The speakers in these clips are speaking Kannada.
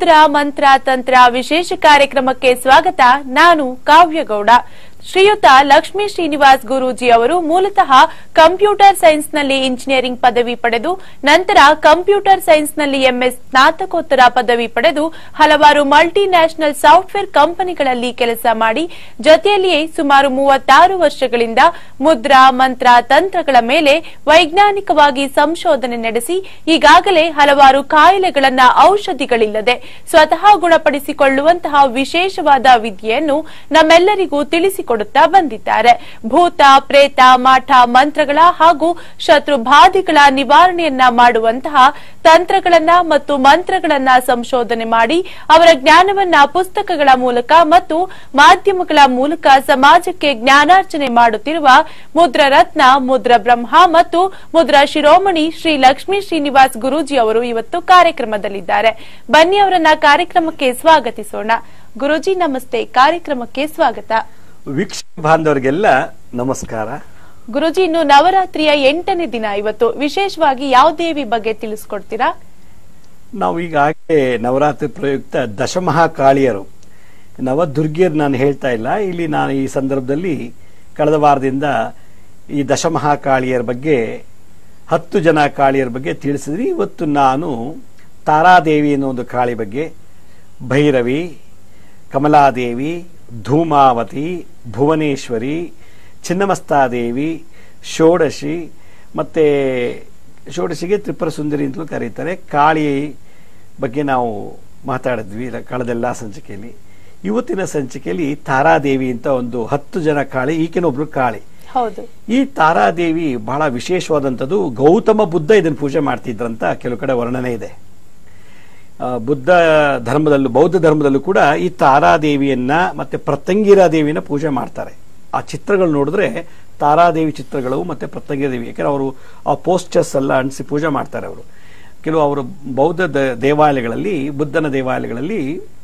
ಮುದ್ರ ಮಂತ್ರ ತಂತ್ರ ವಿಶೇಷ ಕಾರ್ಯಕ್ರಮಕ್ಕೆ ಸ್ವಾಗತ ನಾನು ಕಾವ್ಯಗೌಡ ಶ್ರೀಯುತ ಲಕ್ಷ್ಮೀ ಶ್ರೀನಿವಾಸ್ ಗುರೂಜಿ ಅವರು ಮೂಲತಃ ಕಂಪ್ಯೂಟರ್ ಸೈನ್ಸ್ನಲ್ಲಿ ಇಂಜಿನಿಯರಿಂಗ್ ಪದವಿ ಪಡೆದು ನಂತರ ಕಂಪ್ಯೂಟರ್ ಸೈನ್ಸ್ನಲ್ಲಿ ಎಂಎಸ್ ಸ್ನಾತಕೋತ್ತರ ಪದವಿ ಪಡೆದು ಹಲವಾರು ಮಲ್ಟಿ ನ್ಯಾಷನಲ್ ಸಾಫ್ಟ್ವೇರ್ ಕಂಪನಿಗಳಲ್ಲಿ ಕೆಲಸ ಮಾಡಿ ಜೊತೆಯಲ್ಲಿಯೇ ಸುಮಾರು ಮೂವತ್ತಾರು ವರ್ಷಗಳಿಂದ ಮುದ್ರಾ ಮಂತ್ರ ತಂತ್ರಗಳ ಮೇಲೆ ವೈಜ್ಞಾನಿಕವಾಗಿ ಸಂಶೋಧನೆ ನಡೆಸಿ ಈಗಾಗಲೇ ಹಲವಾರು ಕಾಯಿಲೆಗಳನ್ನ ಔಷಧಿಗಳಿಲ್ಲದೆ ಸ್ವತಃ ಗುಣಪಡಿಸಿಕೊಳ್ಳುವಂತಹ ವಿಶೇಷವಾದ ವಿದ್ಯೆಯನ್ನು ನಮ್ಮೆಲ್ಲರಿಗೂ ತಿಳಿಸಿಕೊಡುತ್ತಾ ಬಂದಿದ್ದಾರೆ ಭೂತ ಪ್ರೇತ ಮಾಠ ಮಂತ್ರಗಳ ಹಾಗೂ ಶತ್ರುಬಾಧಿಗಳ ನಿವಾರಣೆಯನ್ನ ಮಾಡುವಂತಹ ತಂತ್ರಗಳನ್ನ ಮತ್ತು ಮಂತ್ರಗಳನ್ನ ಸಂಶೋಧನೆ ಮಾಡಿ ಅವರ ಜ್ಞಾನವನ್ನ ಪುಸ್ತಕಗಳ ಮೂಲಕ ಮತ್ತು ಮಾಧ್ಯಮಗಳ ಮೂಲಕ ಸಮಾಜಕ್ಕೆ ಜ್ಞಾನಾರ್ಜನೆ ಮಾಡುತ್ತಿರುವ ಮುದ್ರ ರತ್ನ ಮುದ್ರ ಬ್ರಹ್ಮ ಮತ್ತು ಮುದ್ರ ಶಿರೋಮಣಿ ಶ್ರೀ ಲಕ್ಷ್ಮೀ ಶ್ರೀನಿವಾಸ್ ಗುರೂಜಿ ಅವರು ಇವತ್ತು ಕಾರ್ಯಕ್ರಮದಲ್ಲಿದ್ದಾರೆ ಬನ್ನಿ ಅವರನ್ನ ಕಾರ್ಯಕ್ರಮಕ್ಕೆ ಸ್ವಾಗತಿಸೋಣ ಗುರೂಜಿ ನಮಸ್ತೆ ಕಾರ್ಯಕ್ರಮಕ್ಕೆ ಸ್ವಾಗತ ವೀಕ್ಷಕ ಬಾಂಧವರಿಗೆಲ್ಲ ನಮಸ್ಕಾರ ಗುರುಜಿ ಇನ್ನು ನವರಾತ್ರಿಯ ಎಂಟನೇ ದಿನ ಇವತ್ತು ವಿಶೇಷವಾಗಿ ಯಾವ ದೇವಿ ಬಗ್ಗೆ ತಿಳಿಸ್ಕೊಡ್ತೀರಾ ನಾವು ಈಗಾಗಲೇ ನವರಾತ್ರಿ ಪ್ರಯುಕ್ತ ದಶಮಹಾಕಾಳಿಯರು ನವದುರ್ಗಿಯರು ನಾನು ಹೇಳ್ತಾ ಇಲ್ಲ ಇಲ್ಲಿ ನಾನು ಈ ಸಂದರ್ಭದಲ್ಲಿ ಕಳೆದ ವಾರದಿಂದ ಈ ದಶಮಹಾಕಾಳಿಯರ ಬಗ್ಗೆ ಹತ್ತು ಜನ ಕಾಳಿಯರ ಬಗ್ಗೆ ತಿಳಿಸಿದ್ರಿ ಇವತ್ತು ನಾನು ತಾರಾದೇವಿ ಅನ್ನೋ ಒಂದು ಕಾಳಿ ಬಗ್ಗೆ ಭೈರವಿ ಕಮಲಾದೇವಿ ಧೂಮಾವತಿ ಭುವನೇಶ್ವರಿ ಚಿನ್ನಮಸ್ತಾದೇವಿ ಷೋಡಶಿ ಮತ್ತೆ ಷೋಡಶಿಗೆ ತ್ರಿಪುರ ಸುಂದರಿ ಅಂತಲೂ ಕರೀತಾರೆ ಕಾಳಿ ಬಗ್ಗೆ ನಾವು ಮಾತಾಡಿದ್ವಿ ಇಲ್ಲ ಕಳೆದೆಲ್ಲ ಸಂಚಿಕೆಯಲ್ಲಿ ಇವತ್ತಿನ ಸಂಚಿಕೆಯಲ್ಲಿ ತಾರಾದೇವಿ ಅಂತ ಒಂದು ಹತ್ತು ಜನ ಕಾಳಿ ಈಗಿನೊಬ್ರು ಕಾಳಿ ಹೌದು ಈ ತಾರಾದೇವಿ ಬಹಳ ವಿಶೇಷವಾದಂಥದ್ದು ಗೌತಮ ಬುದ್ಧ ಇದನ್ನು ಪೂಜೆ ಮಾಡ್ತಿದ್ರಂತ ಕೆಲವು ಕಡೆ ವರ್ಣನೆ ಇದೆ ಆ, ಬುದ್ಧ ಧರ್ಮದಲ್ಲೂ ಬೌದ್ಧ ಧರ್ಮದಲ್ಲೂ ಕೂಡ ಈ ತಾರಾದೇವಿಯನ್ನ ಮತ್ತೆ ಪ್ರತಂಗಿರಾ ದೇವಿನ ಪೂಜೆ ಮಾಡ್ತಾರೆ ಆ ಚಿತ್ರಗಳು ನೋಡಿದ್ರೆ ತಾರಾದೇವಿ ಚಿತ್ರಗಳು ಮತ್ತೆ ಪ್ರತಂಗಿರ ದೇವಿ ಯಾಕಂದ್ರೆ ಅವರು ಆ ಪೋಸ್ಟರ್ಸ್ ಎಲ್ಲ ಅಂಟಿಸಿ ಪೂಜೆ ಮಾಡ್ತಾರೆ ಅವರು ಕೆಲವು ಅವರು ಬೌದ್ಧ ದ- ದೇವಾಲಯಗಳಲ್ಲಿ ಬುದ್ಧನ ದೇವಾಲಯಗಳಲ್ಲಿ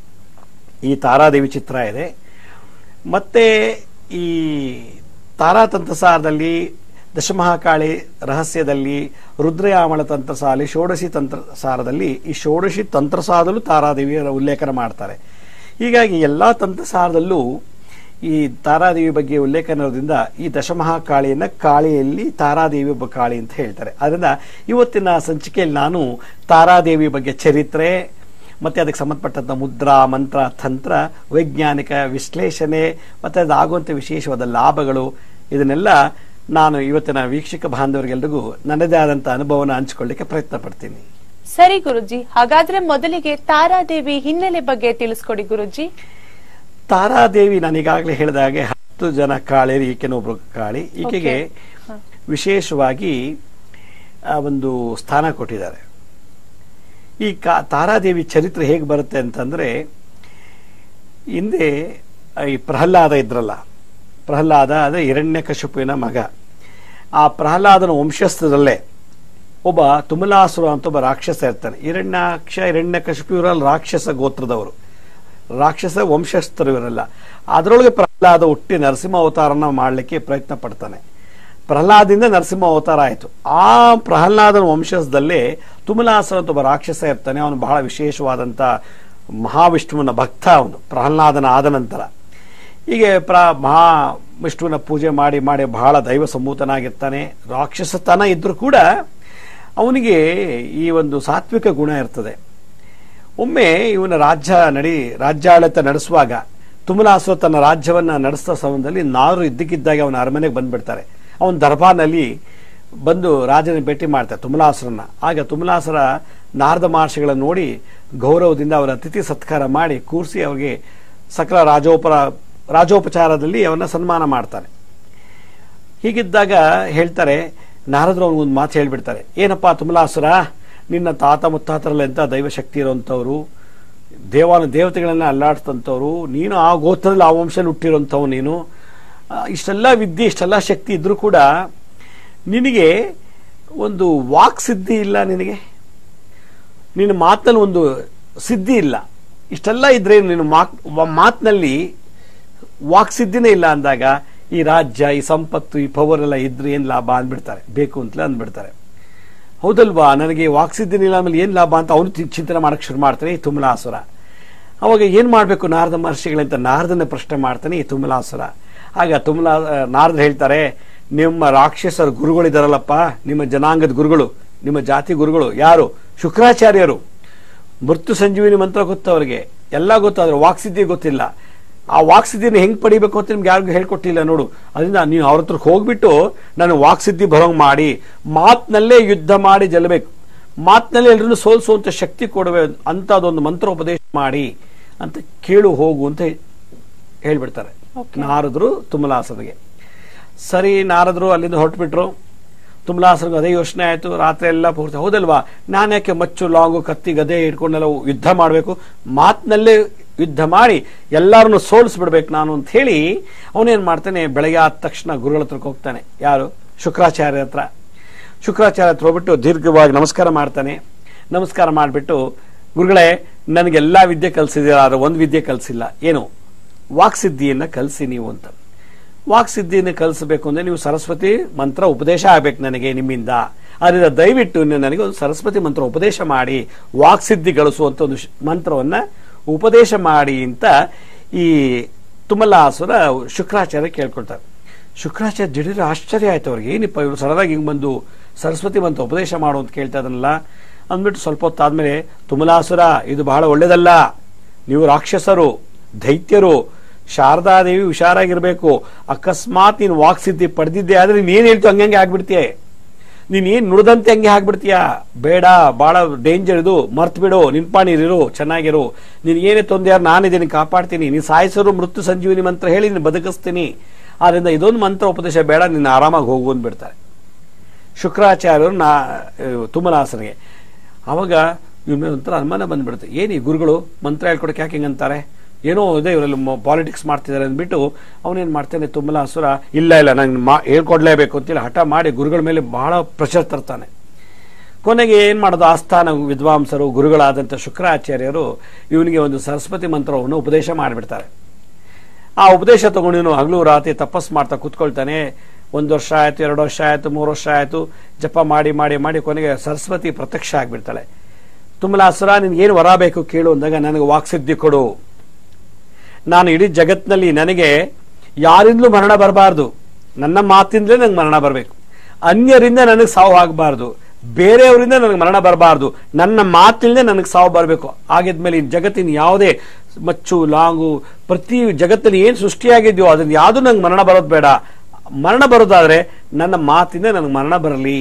ಈ ತಾರಾದೇವಿ ಚಿತ್ರ ಇದೆ ಮತ್ತೆ ಈ ತಾರಾತಂತ್ರಸಾರದಲ್ಲಿ ದಶಮಹಾಕಾಳಿ ರಹಸ್ಯದಲ್ಲಿ ರುದ್ರಯಾಮಳ ತಂತ್ರಸಾಲಿ ಷೋಡಶಿ ತಂತ್ರಸಾರದಲ್ಲಿ ಈ ಷೋಡಶಿ ತಂತ್ರಸಾರದಲ್ಲೂ ತಾರಾದೇವಿಯರ ಉಲ್ಲೇಖನ ಮಾಡ್ತಾರೆ ಹೀಗಾಗಿ ಎಲ್ಲಾ ತಂತ್ರಸಾರದಲ್ಲೂ ಈ ತಾರಾದೇವಿ ಬಗ್ಗೆ ಉಲ್ಲೇಖನ ಇರೋದ್ರಿಂದ ಈ ದಶಮಹಾಕಾಳಿಯನ್ನ ಕಾಳಿಯಲ್ಲಿ ತಾರಾದೇವಿ ಒಬ್ಬ ಕಾಳಿ ಅಂತ ಹೇಳ್ತಾರೆ ಅದರಿಂದ ಇವತ್ತಿನ ಸಂಚಿಕೆಯಲ್ಲಿ ನಾನು ತಾರಾದೇವಿ ಬಗ್ಗೆ ಚರಿತ್ರೆ ಮತ್ತೆ ಅದಕ್ಕೆ ಸಂಬಂಧಪಟ್ಟಂತ ಮುದ್ರಾ ಮಂತ್ರ ತಂತ್ರ ವೈಜ್ಞಾನಿಕ ವಿಶ್ಲೇಷಣೆ ಮತ್ತೆ ಅದಾಗುವಂಥ ವಿಶೇಷವಾದ ಲಾಭಗಳು ಇದನ್ನೆಲ್ಲ ನಾನು ಇವತ್ತಿನ ವೀಕ್ಷಕ ಬಾಂಧವರಿಗೆಲ್ರಿಗೂ ನನ್ನದೇ ಆದಂಥ ಅನುಭವನ ಹಂಚಿಕೊಳ್ಳಿಕ್ಕೆ ಪ್ರಯತ್ನ ಪಡ್ತೀನಿ ಸರಿ ಗುರುಜಿ ಹಾಗಾದ್ರೆ ಮೊದಲಿಗೆ ತಾರಾದೇವಿ ಹಿನ್ನೆಲೆ ಬಗ್ಗೆ ತಿಳಿಸ್ಕೊಡಿ ಗುರುಜಿ ತಾರಾದೇವಿ ನಾನು ಈಗಾಗಲೇ ಹೇಳಿದ ಹಾಗೆ ಹತ್ತು ಜನ ಕಾಳಿಯರು ಈಕೆನೊಬ್ರು ಕಾಳಿ ಈಕೆಗೆ ಹ. ವಿಶೇಷವಾಗಿ ಆ, ಒಂದು ಸ್ಥಾನ ಕೊಟ್ಟಿದ್ದಾರೆ ಈ ಕಾ ತಾರಾದೇವಿ ಚರಿತ್ರೆ ಹೇಗೆ ಬರುತ್ತೆ ಅಂತಂದ್ರೆ ಹಿಂದೆ ಈ ಪ್ರಹ್ಲಾದ ಇದ್ರಲ್ಲ ಪ್ರಹ್ಲಾದ ಅದೇ ಹಿರಣ್ಯಕಶಿಪುವಿನ ಮಗ ಆ ಪ್ರಹ್ಲಾದನ ವಂಶಸ್ಥದಲ್ಲೇ ಒಬ್ಬ ತುಮಲಾಸುರ ಅಂತ ಒಬ್ಬ ರಾಕ್ಷಸ ಇರ್ತಾನೆ ಹಿರಣ್ಯಾಕ್ಷ ಹಿರಣ್ಯಕಶಿಪು ಇವರಲ್ಲಿ ರಾಕ್ಷಸ ಗೋತ್ರದವರು ರಾಕ್ಷಸ ವಂಶಸ್ಥರು ಇವರಲ್ಲ ಅದರೊಳಗೆ ಪ್ರಹ್ಲಾದ ಹುಟ್ಟಿ ನರಸಿಂಹ ಅವತಾರನ ಮಾಡಲಿಕ್ಕೆ ಪ್ರಯತ್ನ ಪಡ್ತಾನೆ ಪ್ರಹ್ಲಾದಿಂದ ನರಸಿಂಹ ಅವತಾರ ಆಯಿತು ಆ ಪ್ರಹ್ಲಾದನ ವಂಶಸ್ಥದಲ್ಲೇ ತುಮಲಾಸುರ ಅಂತ ಒಬ್ಬ ರಾಕ್ಷಸ ಇರ್ತಾನೆ ಅವನು ಬಹಳ ವಿಶೇಷವಾದಂಥ ಮಹಾವಿಷ್ಣುವಿನ ಭಕ್ತ ಅವನು ಪ್ರಹ್ಲಾದನ ಆದ ನಂತರ ಹೀಗೆ ಪ್ರ ಮಹಾ ವಿಷ್ಣುವಿನ ಪೂಜೆ ಮಾಡಿ ಮಾಡಿ ಬಹಳ ದೈವ ಸಂಭೂತನಾಗಿರ್ತಾನೆ ರಾಕ್ಷಸತನ ಇದ್ರೂ ಕೂಡ ಅವನಿಗೆ ಈ ಒಂದು ಸಾತ್ವಿಕ ಗುಣ ಇರ್ತದೆ ಒಮ್ಮೆ ಇವನ ರಾಜ್ಯ ನಡಿ ರಾಜ್ಯಾಡಳಿತ ನಡೆಸುವಾಗ ತುಮಲಾಸುರ ತನ್ನ ರಾಜ್ಯವನ್ನ ನಡೆಸಿದ ಸಮಯದಲ್ಲಿ ನಾರು ಇದ್ದಕ್ಕಿದ್ದಾಗ ಅವನ ಅರಮನೆಗೆ ಬಂದ್ಬಿಡ್ತಾರೆ ಅವನ ದರ್ಬಾರ್ನಲ್ಲಿ ಬಂದು ರಾಜನ ಭೇಟಿ ಮಾಡ್ತಾರೆ ತುಮಲಾಸುರನ್ನ ಆಗ ತುಮಲಾಸುರ ನಾರದ ಮಹರ್ಷಿಗಳನ್ನು ನೋಡಿ ಗೌರವದಿಂದ ಅವರ ಅತಿಥಿ ಸತ್ಕಾರ ಮಾಡಿ ಕೂರಿಸಿ ಅವರಿಗೆ ಸಕಲ ರಾಜೋಪರ ರಾಜೋಪಚಾರದಲ್ಲಿ ಅವನ್ನ ಸನ್ಮಾನ ಮಾಡ್ತಾನೆ ಹೀಗಿದ್ದಾಗ ಹೇಳ್ತಾರೆ ನಾರದರು ಅವನಿಗೊಂದು ಮಾತು ಹೇಳ್ಬಿಡ್ತಾರೆ ಏನಪ್ಪಾ ತುಮಲಾಸುರ ನಿನ್ನ ತಾತ ಮುತ್ತಾತರಲ್ಲಿ ಎಂತ ದೈವಶಕ್ತಿ ಇರೋಂಥವ್ರು ದೇವಾನು ದೇವತೆಗಳನ್ನ ಅಲ್ಲಾಡ್ತಂಥವ್ರು ನೀನು ಆ ಗೋತ್ರದಲ್ಲಿ ಆ ವಂಶದಲ್ಲಿ ಹುಟ್ಟಿರೋಂಥವು ನೀನು ಆ, ಇಷ್ಟೆಲ್ಲ ವಿದ್ಯೆ ಇಷ್ಟೆಲ್ಲ ಶಕ್ತಿ ಇದ್ರೂ ಕೂಡ ನಿನಗೆ ಒಂದು ವಾಕ್ ಸಿದ್ಧಿ ಇಲ್ಲ ನಿನಗೆ ನಿನ್ನ ಮಾತಲ್ಲಿ ಒಂದು ಸಿದ್ಧಿ ಇಲ್ಲ ಇಷ್ಟೆಲ್ಲ ಇದ್ರೆ ನಿನ್ನ ಮಾಕ್ ಮಾತಿನಲ್ಲಿ ವಾಕ್ಸಿದ್ಧಿನೇ ಇಲ್ಲ ಅಂದಾಗ ಈ ರಾಜ್ಯ ಈ ಸಂಪತ್ತು ಈ ಪವರ್ ಎಲ್ಲ ಇದ್ರೆ ಏನ್ ಲಾಭ ಅಂದ್ಬಿಡ್ತಾರೆ ಬೇಕು ಅಂತಲೇ ಅಂದ್ಬಿಡ್ತಾರೆ ಹೌದಲ್ವಾ ನನಗೆ ವಾಕ್ಸಿದ್ಧಿನಿಲ್ಲ ಆಮೇಲೆ ಏನ್ ಲಾಭ ಅಂತ ಅವನು ಚಿಂತನೆ ಮಾಡಕ್ ಶುರು ಮಾಡ್ತಾನೆ ಈ ತುಮಲಾಸುರ ಅವಾಗ ಏನ್ ಮಾಡ್ಬೇಕು ನಾರದ ಮಹರ್ಷಿಗಳಂತ ನಾರದನ್ನ ಪ್ರಶ್ನೆ ಮಾಡ್ತಾನೆ ಈ ತುಮಲಾಸುರ ಆಗ ತುಮಲಾ ನಾರದ್ರು ಹೇಳ್ತಾರೆ ನಿಮ್ಮ ರಾಕ್ಷಸರ ಗುರುಗಳಿದಾರಲ್ಲಪ್ಪ ನಿಮ್ಮ ಜನಾಂಗದ ಗುರುಗಳು ನಿಮ್ಮ ಜಾತಿ ಗುರುಗಳು ಯಾರು ಶುಕ್ರಾಚಾರ್ಯರು ಮೃತ್ಯು ಸಂಜೀವಿನಿ ಮಂತ್ರ ಗೊತ್ತು ಅವ್ರಿಗೆ ಎಲ್ಲ ಗೊತ್ತಾದ್ರೆ ವಾಕ್ಸಿದ್ಧಿ ಗೊತ್ತಿಲ್ಲ ಆ ವಾಕ್ಸಿದ್ಧಿನ ಹೆಂಗ್ ಪಡಿಬೇಕು ಅಂತ ನಿಮ್ಗೆ ಯಾರಿಗೂ ಹೇಳ್ಕೊಟ್ಟಿಲ್ಲ ನೋಡು ಅದರಿಂದ ನೀವು ಅವ್ರ ಹತ್ರಕ್ಕೆ ಹೋಗ್ಬಿಟ್ಟು ನಾನು ವಾಕ್ಸಿದ್ಧಿ ಬರೋಂಗ್ ಮಾಡಿ ಮಾತ್ನಲ್ಲೇ ಯುದ್ಧ ಮಾಡಿ ಗೆಲ್ಲಬೇಕು ಮಾತ್ನಲ್ಲೇ ಎಲ್ಲರನ್ನು ಸೋಲಿಸುವಂತ ಶಕ್ತಿ ಕೊಡುವೆ ಅಂತದೊಂದು ಮಂತ್ರ ಉಪದೇಶ ಮಾಡಿ ಅಂತ ಕೇಳು ಹೋಗು ಅಂತ ಹೇಳ್ಬಿಡ್ತಾರೆ Okay. ನಾರದ್ರು ತುಮಲಾಸನಿಗೆ ಸರಿ ನಾರದ್ರು ಅಲ್ಲಿಂದ ಹೊರಟ್ಬಿಟ್ರು ತುಮಲಾಸನಿಗೆ ಅದೇ ಯೋಚನೆ ಆಯ್ತು ರಾತ್ರಿ ಎಲ್ಲ ಪೂರ್ತಿ ಹೌದಲ್ವಾ ನಾನು ಯಾಕೆ ಮಚ್ಚು ಲಾಂಗು ಕತ್ತಿ ಗದೆ ಇಟ್ಕೊಂಡೆಲ್ಲ ಯುದ್ಧ ಮಾಡಬೇಕು ಮಾತಿನಲ್ಲೇ ಯುದ್ಧ ಮಾಡಿ ಎಲ್ಲರನ್ನು ಸೋಲಿಸ್ಬಿಡ್ಬೇಕು ನಾನು ಅಂತ ಹೇಳಿ ಅವನೇನ್ ಮಾಡ್ತಾನೆ ಬೆಳಗ್ಗೆ ಆದ ತಕ್ಷಣ ಗುರುಗಳ ಹತ್ರಕ್ಕೆ ಹೋಗ್ತಾನೆ ಯಾರು ಶುಕ್ರಾಚಾರ್ಯ ಹತ್ರ ಶುಕ್ರಾಚಾರ್ಯ ಹತ್ರ ಹೋಗ್ಬಿಟ್ಟು ದೀರ್ಘವಾಗಿ ನಮಸ್ಕಾರ ಮಾಡ್ತಾನೆ ನಮಸ್ಕಾರ ಮಾಡಿಬಿಟ್ಟು ಗುರುಗಳೇ ನನಗೆಲ್ಲಾ ವಿದ್ಯೆ ಕಲಿಸಿದ್ದೀರ ಆದ್ರೆ ಒಂದು ವಿದ್ಯೆ ಕಲಿಸಿಲ್ಲ ಏನು ವಾಕ್ಸಿದ್ಧಿಯನ್ನ ಕಲಿಸಿ ನೀವು ಅಂತ ವಾಕ್ಸಿದ್ಧಿಯನ್ನು ಕಲಿಸಬೇಕು ಅಂದ್ರೆ ನೀವು ಸರಸ್ವತಿ ಮಂತ್ರ ಉಪದೇಶ ಆಗ್ಬೇಕು ನನಗೆ ನಿಮ್ಮಿಂದ ಅದರಿಂದ ದಯವಿಟ್ಟು ನೀವು ನನಗೆ ಒಂದು ಸರಸ್ವತಿ ಮಂತ್ರ ಉಪದೇಶ ಮಾಡಿ ವಾಕ್ಸಿದ್ಧಿ ಗಳಿಸುವಂತ ಒಂದು ಶ್- ಮಂತ್ರವನ್ನ ಉಪದೇಶ ಮಾಡಿ ಅಂತ ಈ ತುಮಲಾಸುರ ಶುಕ್ರಾಚಾರ್ಯ ಕೇಳ್ಕೊಳ್ತಾರೆ ಶುಕ್ರಾಚಾರ್ಯ ದಿಢೀರ್ ಆಶ್ಚರ್ಯ ಆಯ್ತು ಅವ್ರಿಗೆ ಏನಿಪ್ಪ ಇವರು ಸಡನ್ನಾಗಿ ಹಿಂಗ್ ಬಂದು ಸರಸ್ವತಿ ಮಂತ್ರ ಉಪದೇಶ ಮಾಡು ಅಂತ ಕೇಳ್ತಾ ಇದನ್ನಲ್ಲ ಅಂದ್ಬಿಟ್ಟು ಸ್ವಲ್ಪ ಹೊತ್ತಾದ್ಮೇಲೆ ತುಮಲಾಸುರ ಇದು ಬಹಳ ಒಳ್ಳೇದಲ್ಲ ನೀವು ರಾಕ್ಷಸರು ದೈತ್ಯರು ಶಾರದಾದೇವಿ ಹುಷಾರಾಗಿರ್ಬೇಕು ಅಕಸ್ಮಾತ್ ನೀನು ವಾಕ್ಸಿದ್ಧಿ ಪಡೆದಿದ್ದೆ ಆದ್ರೆ ನೀನ್ ಏನ್ ಹೇಳ್ತು ಹಂಗಂಗೆ ಆಗ್ಬಿಡ್ತೀಯ ನೀನ್ ಏನ್ ನುಡಿದಂತೆ ಹಂಗೆ ಆಗ್ಬಿಡ್ತೀಯ ಬೇಡ ಬಹಳ ಡೇಂಜರ್ ಇದು ಮರ್ತ್ ಬಿಡು ನಿನ್ಪಾಣಿರು ಚೆನ್ನಾಗಿರು ನೀನ್ ಏನೇ ತೊಂದರೆ ನಾನಿದ್ದೀನಿ ಕಾಪಾಡ್ತೀನಿ ನೀನ್ ಸಾಯಿಸರು ಮೃತ್ಯು ಸಂಜೀವಿನಿ ಮಂತ್ರ ಹೇಳಿ ನೀನು ಬದುಕಿಸ್ತೀನಿ ಆದ್ರಿಂದ ಇದೊಂದು ಮಂತ್ರ ಉಪದೇಶ ಬೇಡ ನೀನು ಆರಾಮಾಗಿ ಹೋಗು ಅಂದ್ಬಿಡ್ತಾರೆ ಶುಕ್ರಾಚಾರ್ಯರು ನಾ ತುಮಲಾಸನಿಗೆ ಅವಾಗ ಇವ್ನ ಒಂಥರ ಅನುಮಾನ ಬಂದ್ಬಿಡುತ್ತೆ ಏನು ಈ ಗುರುಗಳು ಮಂತ್ರ ಹೇಳ್ಕೊಡಕ್ಕೆ ಯಾಕೆ ಹಿಂಗಂತಾರೆ ಏನೋ ಇದೆ ಇವರಲ್ಲಿ ಪಾಲಿಟಿಕ್ಸ್ ಮಾಡ್ತಿದ್ದಾರೆ ಅಂದ್ಬಿಟ್ಟು ಅವನೇನ್ ಮಾಡ್ತಾನೆ ತುಮಲಾಸುರ ಇಲ್ಲ ಇಲ್ಲ ನಂಗೆ ಮಾ ಹೇಳ್ಕೊಡ್ಲೇಬೇಕು ಅಂತೇಳಿ ಹಠ ಮಾಡಿ ಗುರುಗಳ ಮೇಲೆ ಬಹಳ ಪ್ರೆಷರ್ ತರ್ತಾನೆ ಕೊನೆಗೆ ಏನ್ ಮಾಡೋದು ಆಸ್ಥಾನ ವಿದ್ವಾಂಸರು ಗುರುಗಳಾದಂಥ ಶುಕ್ರಾಚಾರ್ಯರು ಇವನಿಗೆ ಒಂದು ಸರಸ್ವತಿ ಮಂತ್ರವನ್ನು ಉಪದೇಶ ಮಾಡಿಬಿಡ್ತಾರೆ ಆ ಉಪದೇಶ ತಗೊಂಡು ಇವನು ಹಗಲು ರಾತ್ರಿ ತಪಸ್ ಮಾಡ್ತಾ ಕೂತ್ಕೊಳ್ತಾನೆ ಒಂದು ವರ್ಷ ಆಯ್ತು ಎರಡು ವರ್ಷ ಆಯ್ತು ಮೂರು ವರ್ಷ ಆಯ್ತು ಜಪ ಮಾಡಿ ಮಾಡಿ ಮಾಡಿ ಕೊನೆಗೆ ಸರಸ್ವತಿ ಪ್ರತ್ಯಕ್ಷ ಆಗ್ಬಿಡ್ತಾಳೆ ತುಮಲಾಸುರ ನಿನ್ಗೇನು ವರ ಬೇಕು ಕೇಳು ಅಂದಾಗ ನನಗೆ ವಾಕ್ಸಿದ್ಧಿ ಕೊಡು ನಾನು ಇಡೀ ಜಗತ್ತಿನಲ್ಲಿ ನನಗೆ ಯಾರಿಂದಲೂ ಮರಣ ಬರಬಾರ್ದು ನನ್ನ ಮಾತಿಂದಲೇ ನಂಗೆ ಮರಣ ಬರಬೇಕು ಅನ್ಯರಿಂದ ನನಗೆ ಸಾವು ಆಗಬಾರ್ದು ಬೇರೆಯವರಿಂದ ನನಗೆ ಮರಣ ಬರಬಾರ್ದು ನನ್ನ ಮಾತಿಲ್ಲದೆ ನನಗೆ ಸಾವು ಬರಬೇಕು ಆಗಿದ್ಮೇಲೆ ಈ ಜಗತ್ತಿನ ಯಾವುದೇ ಮಚ್ಚು ಲಾಂಗು ಪ್ರತಿ ಜಗತ್ತಲ್ಲಿ ಏನು ಸೃಷ್ಟಿಯಾಗಿದೆಯೋ ಅದನ್ನ ಯಾವುದು ನಂಗೆ ಮರಣ ಬರೋದು ಬೇಡ ಮರಣ ಬರೋದಾದ್ರೆ ನನ್ನ ಮಾತಿಂದ ನನಗೆ ಮರಣ ಬರಲಿ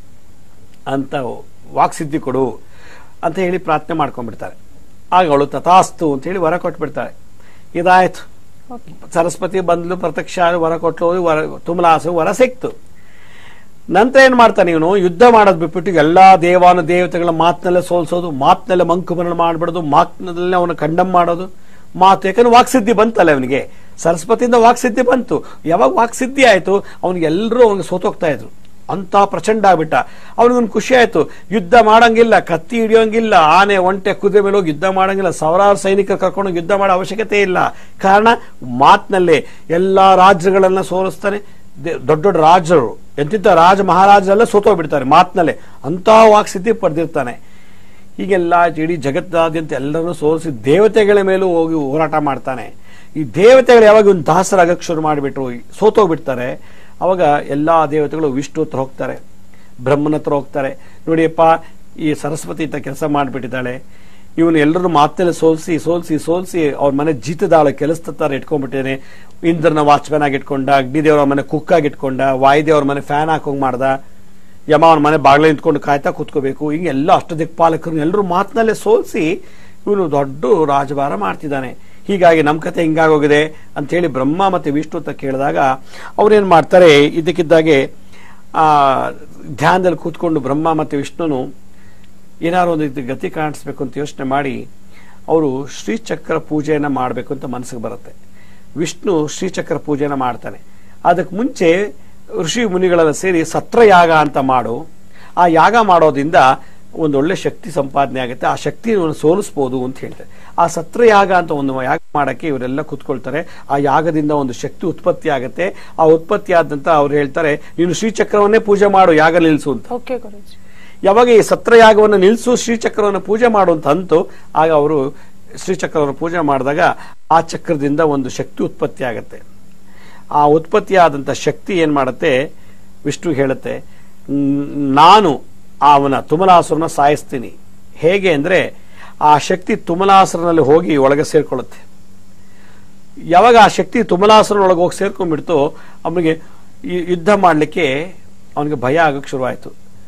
ಅಂತ ವಾಕ್ಸಿದ್ಧಿ ಕೊಡು ಅಂತ ಹೇಳಿ ಪ್ರಾರ್ಥನೆ ಮಾಡ್ಕೊಂಡ್ಬಿಡ್ತಾರೆ ಆಗ ಅವಳು ತಥಾಸ್ತು ಅಂತ ಹೇಳಿ ವರ ಕೊಟ್ಬಿಡ್ತಾಳೆ ಇದಾಯ್ತು ಸರಸ್ವತಿ ಬಂದ್ಲು ಪ್ರತ್ಯಕ್ಷ ವರ ಕೊಟ್ಲು ವರ ತುಮಲಾಸು ವರ ಸಿಕ್ತು ನಂತರ ಏನ್ ಮಾಡ್ತಾನೆ ಇವನು ಯುದ್ಧ ಮಾಡೋದ್ ಬಿಟ್ಬಿಟ್ಟು ಎಲ್ಲಾ ದೇವಾನು ದೇವತೆಗಳ ಮಾತಿನಲ್ಲೇ ಸೋಲ್ಸೋದು ಮಾತಿನಲ್ಲೇ ಮಂಕುಮರಣ ಮಾಡ್ಬಿಡೋದು ಮಾತಿನಲ್ಲೇ ಅವನು ಕಂಡಮ್ ಮಾಡೋದು ಮಾತು ಯಾಕಂದ್ರೆ ವಾಕ್ಸಿದ್ಧಿ ಬಂತಲ್ಲ ಅವನಿಗೆ ಸರಸ್ವತಿಯಿಂದ ವಾಕ್ಸಿದ್ಧಿ ಬಂತು ಯಾವಾಗ ವಾಕ್ಸಿದ್ಧಿ ಆಯ್ತು ಅವನಿಗೆ ಎಲ್ಲರೂ ಅವನಿಗೆ ಸೋತೋಗ್ತಾ ಇದ್ರು ಅಂತ ಪ್ರಚಂಡ ಆಗ್ಬಿಟ್ಟ ಅವನಿಗೊಂದು ಖುಷಿ ಆಯ್ತು ಯುದ್ಧ ಮಾಡಂಗಿಲ್ಲ ಕತ್ತಿ ಹಿಡಿಯೋಂಗಿಲ್ಲ ಆನೆ ಒಂಟೆ ಕುದುರೆ ಮೇಲೆ ಹೋಗಿ ಯುದ್ಧ ಮಾಡಂಗಿಲ್ಲ ಸಾವಿರಾರು ಸೈನಿಕರು ಕರ್ಕೊಂಡು ಹೋಗಿ ಯುದ್ಧ ಮಾಡೋ ಅವಶ್ಯಕತೆ ಇಲ್ಲ ಕಾರಣ ಮಾತಿನಲ್ಲೇ ಎಲ್ಲಾ ರಾಜ್ಯಗಳನ್ನ ಸೋಲಿಸ್ತಾನೆ ದೆ- ದೊಡ್ಡ ದೊಡ್ಡ ರಾಜರು ಎಂತಿಂತ ರಾಜ ಮಹಾರಾಜರೆಲ್ಲ ಸೋತೋಗ್ಬಿಡ್ತಾರೆ ಮಾತಿನಲ್ಲೇ ಅಂತ ವಾಕ್ಸಿದ್ಧಿ ಪಡೆದಿರ್ತಾನೆ ಹೀಗೆಲ್ಲ ಇಡೀ ಜಗತ್ತಾದ್ಯಂತ ಎಲ್ಲರನ್ನೂ ಸೋಲಿಸಿ ದೇವತೆಗಳ ಮೇಲೂ ಹೋಗಿ ಹೋರಾಟ ಮಾಡ್ತಾನೆ ಈ ದೇವತೆಗಳು ಯಾವಾಗ ಒಂದು ದಾಸರಾಗಕ್ಕೆ ಶುರು ಮಾಡಿಬಿಟ್ರು ಸೋತೋಗ್ಬಿಡ್ತಾರೆ ಅವಾಗ ಎಲ್ಲಾ ದೇವತೆಗಳು ವಿಷ್ಣು ಹತ್ರ ಹೋಗ್ತಾರೆ ಬ್ರಹ್ಮನ ಹತ್ರ ಹೋಗ್ತಾರೆ ನೋಡಿಯಪ್ಪ ಈ ಸರಸ್ವತಿ ಇಂಥ ಕೆಲಸ ಮಾಡಿಬಿಟ್ಟಿದ್ದಾಳೆ ಇವನು ಎಲ್ಲರೂ ಮಾತಲ್ಲಿ ಸೋಲ್ಸಿ ಸೋಲ್ಸಿ ಸೋಲ್ಸಿ ಅವ್ರ ಮನೆ ಜೀತದಾಳ ಕೆಲಸದ ಇಟ್ಕೊಂಡ್ಬಿಟ್ಟಿದ್ದಾನೆ ಇಂದ್ರನ ವಾಚ್ಮನ್ ಆಗಿ ಇಟ್ಕೊಂಡ ಅಗ್ನಿದೇವರ ಮನೆ ಕುಕ್ ಆಗಿ ಇಟ್ಕೊಂಡ ವಾಯುದೇವ್ರ ಮನೆ ಫ್ಯಾನ್ ಹಾಕೋಂಗ್ ಮಾಡ್ದ ಯಮ ಅವನ ಮನೆ ಬಾಗಿಲ ನಿಂತ್ಕೊಂಡು ಕಾಯ್ತಾ ಕೂತ್ಕೋಬೇಕು ಹಿಂಗೆ ಎಲ್ಲ ಅಷ್ಟದಿಕ್ಪಾಲಕರು ಎಲ್ಲರೂ ಮಾತಿನಲ್ಲೇ ಸೋಲ್ಸಿ ಇವನು ದೊಡ್ಡ ರಾಜಭಾರ ಮಾಡ್ತಿದ್ದಾನೆ ಹೀಗಾಗಿ ನಮ್ಮ ಕತೆ ಹಿಂಗಾಗೋಗಿದೆ ಅಂತ ಹೇಳಿ ಬ್ರಹ್ಮ ಮತ್ತೆ ವಿಷ್ಣು ಅಂತ ಕೇಳಿದಾಗ ಅವ್ರೇನ್ ಮಾಡ್ತಾರೆ ಇದಕ್ಕಿದ್ದಾಗೆ ಆ ಧ್ಯಾನದಲ್ಲಿ ಕೂತ್ಕೊಂಡು ಬ್ರಹ್ಮ ಮತ್ತೆ ವಿಷ್ಣುನು ಏನಾದ್ರು ಒಂದು ಇದು ಗತಿ ಕಾಣಿಸ್ಬೇಕು ಅಂತ ಯೋಚನೆ ಮಾಡಿ ಅವರು ಶ್ರೀಚಕ್ರ ಪೂಜೆಯನ್ನ ಮಾಡಬೇಕು ಅಂತ ಮನಸ್ಸಿಗೆ ಬರುತ್ತೆ ವಿಷ್ಣು ಶ್ರೀಚಕ್ರ ಪೂಜೆನ ಮಾಡ್ತಾನೆ ಅದಕ್ಕೆ ಮುಂಚೆ ಋಷಿ ಮುನಿಗಳೆಲ್ಲ ಸೇರಿ ಸತ್ರಯಾಗ ಅಂತ ಮಾಡು ಆ ಯಾಗ ಮಾಡೋದ್ರಿಂದ ಒಂದೊಳ್ಳೆ ಶಕ್ತಿ ಸಂಪಾದನೆ ಆಗುತ್ತೆ ಆ ಶಕ್ತಿಯನ್ನು ಸೋಲಿಸ್ಬೋದು ಅಂತ ಹೇಳ್ತಾರೆ ಆ ಸತ್ರಯಾಗ ಅಂತ ಒಂದು ಯಾಗ ಮಾಡಕ್ಕೆ ಇವರೆಲ್ಲ ಕುತ್ಕೊಳ್ತಾರೆ ಆ ಯಾಗದಿಂದ ಒಂದು ಶಕ್ತಿ ಉತ್ಪತ್ತಿ ಆಗುತ್ತೆ ಆ ಉತ್ಪತ್ತಿ ಆದಂತ ಅವ್ರು ಹೇಳ್ತಾರೆ ನೀನು ಶ್ರೀಚಕ್ರವನ್ನೇ ಪೂಜೆ ಮಾಡು ಯಾಗ ನಿಲ್ಸು ಅಂತ ಓಕೆ ಗುರುಜಿ ಯಾವಾಗ ಈ ಸತ್ರಯಾಗವನ್ನು ನಿಲ್ಲಿಸು ಶ್ರೀಚಕ್ರವನ್ನು ಪೂಜೆ ಮಾಡು ಅಂತ ಅಂತು ಆಗ ಅವರು ಶ್ರೀಚಕ್ರವನ್ನು ಪೂಜೆ ಮಾಡಿದಾಗ ಆ ಚಕ್ರದಿಂದ ಒಂದು ಶಕ್ತಿ ಉತ್ಪತ್ತಿ ಆಗುತ್ತೆ ಆ ಉತ್ಪತ್ತಿಯಾದಂಥ ಶಕ್ತಿ ಏನ್ ಮಾಡುತ್ತೆ ವಿಷ್ಣು ಹೇಳುತ್ತೆ "ನ್- ನಾನು ಅವನ ತುಮಲಾಸುರನ ಸಾಯಿಸ್ತೀನಿ ಹೇಗೆ ಅಂದ್ರೆ ಆ ಶಕ್ತಿ ತುಮಲಾಸುರನಲ್ಲಿ ಹೋಗಿ ಒಳಗೆ ಸೇರ್ಕೊಳ್ಳುತ್ತೆ ಯಾವಾಗ ಆ ಶಕ್ತಿ ತುಮಲಾಸುರನೊಳಗೆ ಹೋಗಿ ಸೇರ್ಕೊಂಡ್ಬಿಡ್ತು ಅವನಿಗೆ ಈ- ಯುದ್ಧ ಮಾಡಲಿಕ್ಕೆ ಅವನಿಗೆ ಭಯ ಆಗಕ್ಕೆ ಶುರುವಾಯಿತು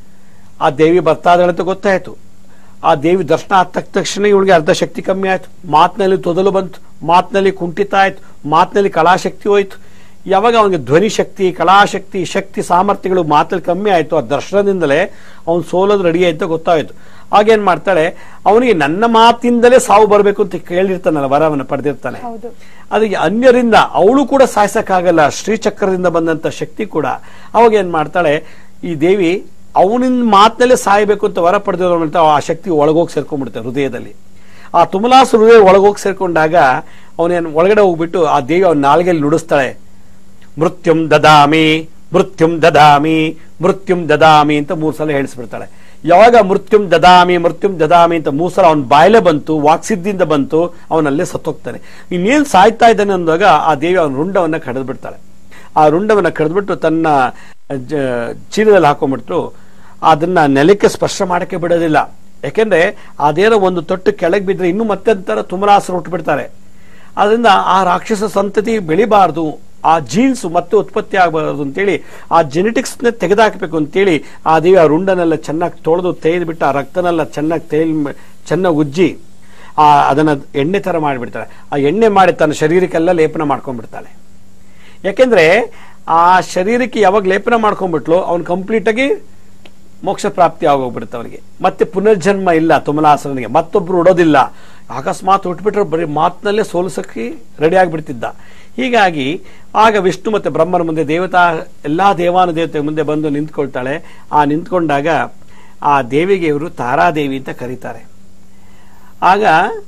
ಆ ದೇವಿ ಬರ್ತಾ ಇದ್ದಾಳೆ ಅಂತ ಗೊತ್ತಾಯ್ತು ಆ ದೇವಿ ದರ್ಶನ ಆದ ತಕ್ಕ ತಕ್ಷಣ ಇವಳಿಗೆ ಅರ್ಧ ಶಕ್ತಿ ಕಮ್ಮಿ ಆಯ್ತು ಮಾತಿನಲ್ಲಿ ತೊದಲು ಬಂತು ಮಾತಿನಲ್ಲಿ ಕುಂಠಿತ ಆಯ್ತು ಮಾತಿನಲ್ಲಿ ಕಲಾಶಕ್ತಿ ಹೋಯ್ತು ಯಾವಾಗ ಅವನಿಗೆ ಧ್ವನಿ ಶಕ್ತಿ ಕಲಾಶಕ್ತಿ ಶಕ್ತಿ ಸಾಮರ್ಥ್ಯಗಳು ಮಾತಲ್ಲಿ ಕಮ್ಮಿ ಆಯ್ತು ಆ ದರ್ಶನದಿಂದಲೇ ಅವನು ಸೋಲೋದು ರೆಡಿ ಆಯ್ತು ಗೊತ್ತಾಯ್ತು ಆಗೇನ್ ಮಾಡ್ತಾಳೆ ಅವನಿಗೆ ನನ್ನ ಮಾತಿಂದಲೇ ಸಾವು ಬರಬೇಕು ಅಂತ ಕೇಳಿರ್ತಾನಲ್ಲ ವರವನ್ನು ಪಡೆದಿರ್ತಾನೆ ಹೌದು ಅದಕ್ಕೆ ಅನ್ಯರಿಂದ ಅವಳು ಕೂಡ ಸಾಯಿಸಕ್ಕಾಗಲ್ಲ ಶ್ರೀಚಕ್ರದಿಂದ ಬಂದಂತ ಶಕ್ತಿ ಕೂಡ ಅವಾಗ ಏನ್ ಮಾಡ್ತಾಳೆ ಈ ದೇವಿ ಅವನಿಂದ ಮಾತಿನಲ್ಲೇ ಸಾಯಬೇಕು ಅಂತ ವರ ಪಡೆದಿರೋ ಆ ಶಕ್ತಿ ಒಳಗೋಗಿ ಸೇರ್ಕೊಂಡ್ಬಿಡುತ್ತೆ ಹೃದಯದಲ್ಲಿ ಆ ತುಮಲಾಸ ಹೃದಯ ಒಳಗೋಗಿ ಸೇರ್ಕೊಂಡಾಗ ಅವನೇನು ಒಳಗಡೆ ಹೋಗ್ಬಿಟ್ಟು ಆ ದೇವಿ ಅವನ ನಾಲ್ಗೆಯಲ್ಲಿ ನುಡಿಸ್ತಾಳೆ ಮೃತ್ಯುಂ ದದಾಮಿ ಮೃತ್ಯುಂ ದದಾಮಿ ಮೃತ್ಯುಂ ದದಾಮಿ ಅಂತ ಮೂರ್ ಸಲ ಹೇಳಿಸ್ಬಿಡ್ತಾಳೆ ಯಾವಾಗ ಮೃತ್ಯುಂ ದದಾಮಿ ಮೃತ್ಯುಂ ದದಾಮಿ ಅಂತ ಮೂರ್ ಸಲ ಅವನ ಬಾಯಲೆ ಬಂತು ವಾಕ್ಸಿದ್ದಿಂದ ಬಂತು ಅವನಲ್ಲೇ ಸತ್ತೋಗ್ತಾನೆ ಇನ್ನೇನ್ ಸಾಯ್ತಾ ಇದ್ದಾನೆ ಅಂದಾಗ ಆ ದೇವಿ ಅವನ ರುಂಡವನ್ನ ಕಡಿದು ಬಿಡ್ತಾಳೆ ಆ ರುಂಡವನ್ನ ಕಡಿದ್ಬಿಟ್ಟು ತನ್ನ ಜ- ಚೀಲದಲ್ಲಿ ಹಾಕೊಂಡ್ಬಿಟ್ಟು ಅದನ್ನ ನೆಲಕ್ಕೆ ಸ್ಪರ್ಶ ಮಾಡಕ್ಕೆ ಬಿಡೋದಿಲ್ಲ ಯಾಕೆಂದ್ರೆ ಅದೇನೋ ಒಂದು ತೊಟ್ಟು ಕೆಳಗೆ ಬಿದ್ರೆ ಇನ್ನು ಮತ್ತೆ ಅಂತರ ತುಮರಾಸರು ಹುಟ್ಟುಬಿಡ್ತಾರೆ ಅದರಿಂದ ಆ ರಾಕ್ಷಸ ಸಂತತಿ ಬೆಳಿಬಾರ್ದು ಆ ಜೀನ್ಸ್ ಮತ್ತೆ ಉತ್ಪತ್ತಿ ಆಗಬಾರದು ಅಂತೇಳಿ ಆ ಜೆನೆಟಿಕ್ಸ್ ನ ತೆಗೆದಾಕಬೇಕು ಅಂತೇಳಿ ಆ ದೇವಿ ಆ ರುಂಡನೆಲ್ಲ ಚೆನ್ನಾಗಿ ತೊಳೆದು ತೆಗೆದ್ಬಿಟ್ಟು ಆ ರಕ್ತನೆಲ್ಲ ಚೆನ್ನಾಗಿ ತೇಲ್ ಚೆನ್ನಾಗಿ ಉಜ್ಜಿ ಆ ಅದನ್ನ ಎಣ್ಣೆ ತರ ಮಾಡಿಬಿಡ್ತಾಳೆ ಆ ಎಣ್ಣೆ ಮಾಡಿ ತನ್ನ ಶರೀರಕ್ಕೆಲ್ಲ ಲೇಪನ ಮಾಡ್ಕೊಂಡ್ಬಿಡ್ತಾಳೆ ಯಾಕೆಂದ್ರೆ ಆ ಶರೀರಕ್ಕೆ ಯಾವಾಗ ಲೇಪನ ಮಾಡ್ಕೊಂಡ್ಬಿಟ್ಲು ಅವ್ನು ಕಂಪ್ಲೀಟ್ ಆಗಿ ಮೋಕ್ಷ ಪ್ರಾಪ್ತಿ ಆಗೋಗ್ಬಿಡುತ್ತೆ ಅವನಿಗೆ ಮತ್ತೆ ಪುನರ್ಜನ್ಮ ಇಲ್ಲ ತುಮಲಾಸನಿಗೆ ಮತ್ತೊಬ್ರು ಉಡೋದಿಲ್ಲ ಅಕಸ್ಮಾತ್ ಹುಟ್ಬಿಟ್ರೆ ಬರೀ ಮಾತಿನಲ್ಲೇ ಸೋಲಿಸಕ್ಕೆ ರೆಡಿ ಆಗಿಬಿಡ್ತಿದ್ದ ಹೀಗಾಗಿ ಆಗ ವಿಷ್ಣು ಮತ್ತೆ ಬ್ರಹ್ಮನ ಮುಂದೆ ದೇವತಾ ಎಲ್ಲಾ ದೇವಾನು ದೇವತೆ ಮುಂದೆ ಬಂದು ನಿಂತ್ಕೊಳ್ತಾಳೆ ಆ ನಿಂತ್ಕೊಂಡಾಗ ಆ ದೇವಿಗೆ ಇವರು ತಾರಾದೇವಿ ಅಂತ ಕರೀತಾರೆ ಆಗ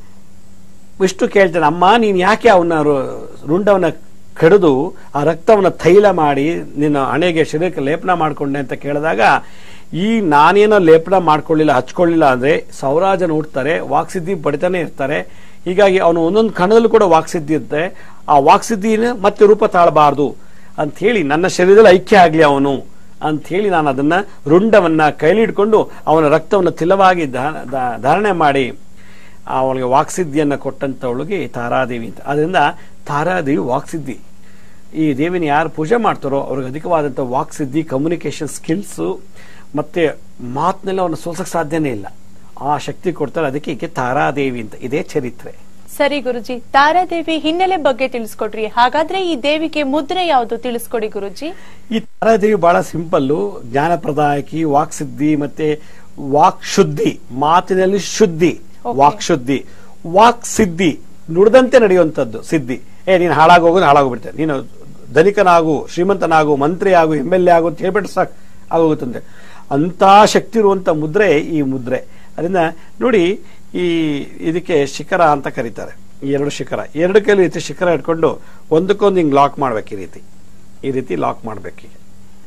ವಿಷ್ಣು ಕೇಳ್ತಾನೆ ಅಮ್ಮ ನೀನು ಯಾಕೆ ಅವನ ರುಂಡವನ್ನ ಕಡಿದು ಆ ರಕ್ತವನ್ನ ತೈಲ ಮಾಡಿ ನಿನ್ನ ಹಣೆಗೆ ಶರೀರಕ್ಕೆ ಲೇಪನ ಮಾಡ್ಕೊಂಡೆ ಅಂತ ಕೇಳಿದಾಗ ಈ ನಾನೇನೋ ಲೇಪನ ಮಾಡ್ಕೊಳ್ಳಿಲ್ಲ ಹಚ್ಕೊಳ್ಳಿಲ್ಲ ಅಂದ್ರೆ ಸೌರಾಜನ ಹುಡ್ತಾರೆ ವಾಕ್ಸಿದ್ಧಿ ಪಡಿತಾನೆ ಇರ್ತಾರೆ ಹೀಗಾಗಿ ಅವನು ಒಂದೊಂದು ಕಣದಲ್ಲೂ ಕೂಡ ವಾಕ್ಸಿದ್ಧಿ ಇರುತ್ತೆ ಆ ವಾಕ್ಸಿದ್ಧಿನ ಮತ್ತೆ ರೂಪ ತಾಳಬಾರದು ಅಂತ ಹೇಳಿ ನನ್ನ ಶರೀರದಲ್ಲಿ ಐಕ್ಯ ಆಗ್ಲಿ ಅವನು ಅಂತ ಹೇಳಿ ನಾನು ಅದನ್ನ ರುಂಡವನ್ನ ಕೈಲಿಡ್ಕೊಂಡು ಅವನ ರಕ್ತವನ್ನು ತಿಲವಾಗಿ ಧಾ- ಧಾ- ಧಾರಣೆ ಮಾಡಿ ಅವಳಿಗೆ ವಾಕ್ಸಿದ್ಧಿಯನ್ನ ಕೊಟ್ಟಂತವಳಿಗೆ ತಾರಾದೇವಿ ಅಂತ ಅದರಿಂದ ತಾರಾದೇವಿ ವಾಕ್ಸಿದ್ಧಿ ಈ ದೇವಿನ ಯಾರು ಪೂಜೆ ಮಾಡ್ತಾರೋ ಅವ್ರಿಗೆ ಅಧಿಕವಾದಂಥ ವಾಕ್ಸಿದ್ಧಿ ಕಮ್ಯುನಿಕೇಶನ್ ಸ್ಕಿಲ್ಸ್ ಮತ್ತೆ ಮಾತಿನಲ್ಲಿ ಅವನ್ನ ಸೋಲ್ಸಕ್ ಸಾಧ್ಯನೇ ಇಲ್ಲ ಆ ಶಕ್ತಿ ಕೊಡ್ತಾರೆ ಅದಕ್ಕೆ ಈಕೆ ತಾರಾದೇವಿ ಅಂತ ಇದೇ ಚರಿತ್ರೆ ಸರಿ ಗುರುಜಿ ತಾರಾದೇವಿ ಹಿನ್ನೆಲೆ ಬಗ್ಗೆ ತಿಳಿಸ್ಕೊಡ್ರಿ ಹಾಗಾದ್ರೆ ಈ ದೇವಿಗೆ ಮುದ್ರೆ ಯಾವುದು ತಿಳಿಸ್ಕೊಡಿ ಗುರುಜಿ ಈ ತಾರಾದೇವಿ ಬಹಳ ಸಿಂಪಲ್ಲು ಜ್ಞಾನಪ್ರದಾಯಕಿ ವಾಕ್ಸಿದ್ಧಿ ಮತ್ತೆ ವಾಕ್ ಶುದ್ಧಿ ಮಾತಿನಲ್ಲಿ ಶುದ್ಧಿ Okay. ವಾಕ್ ಶುದ್ಧಿ ವಾಕ್ ಸಿದ್ಧಿ ನುಡಿದಂತೆ ನಡೆಯುವಂಥದ್ದು ಸಿದ್ಧಿ ಏ ನೀನು ಹಾಳಾಗೋಗೋದು ಹಾಳಾಗೋಗ್ಬಿಡ್ತೆ ನೀನು ಧನಿಕನಾಗು ಶ್ರೀಮಂತನಾಗು ಮಂತ್ರಿ ಆಗು ಎಂ ಎಲ್ ಎ ಆಗು ಅಂತ ಹೇಳ್ಬಿಟ್ಟು ಸಾಕು ಆಗೋಗುತ್ತಂತೆ ಅಂತ ಶಕ್ತಿ ಇರುವಂತ ಮುದ್ರೆ ಈ ಮುದ್ರೆ ಅದರಿಂದ ನೋಡಿ ಈ ಇದಕ್ಕೆ ಶಿಖರ ಅಂತ ಕರೀತಾರೆ ಈ ಎರಡು ಶಿಖರ ಎರಡು ಕೈಲಿ ಈ ರೀತಿ ಶಿಖರ ಇಟ್ಕೊಂಡು ಒಂದಕ್ಕೊಂದು ಹಿಂಗ್ ಲಾಕ್ ಮಾಡ್ಬೇಕು ಈ ರೀತಿ ಈ ರೀತಿ ಲಾಕ್ ಮಾಡ್ಬೇಕು ಈಗ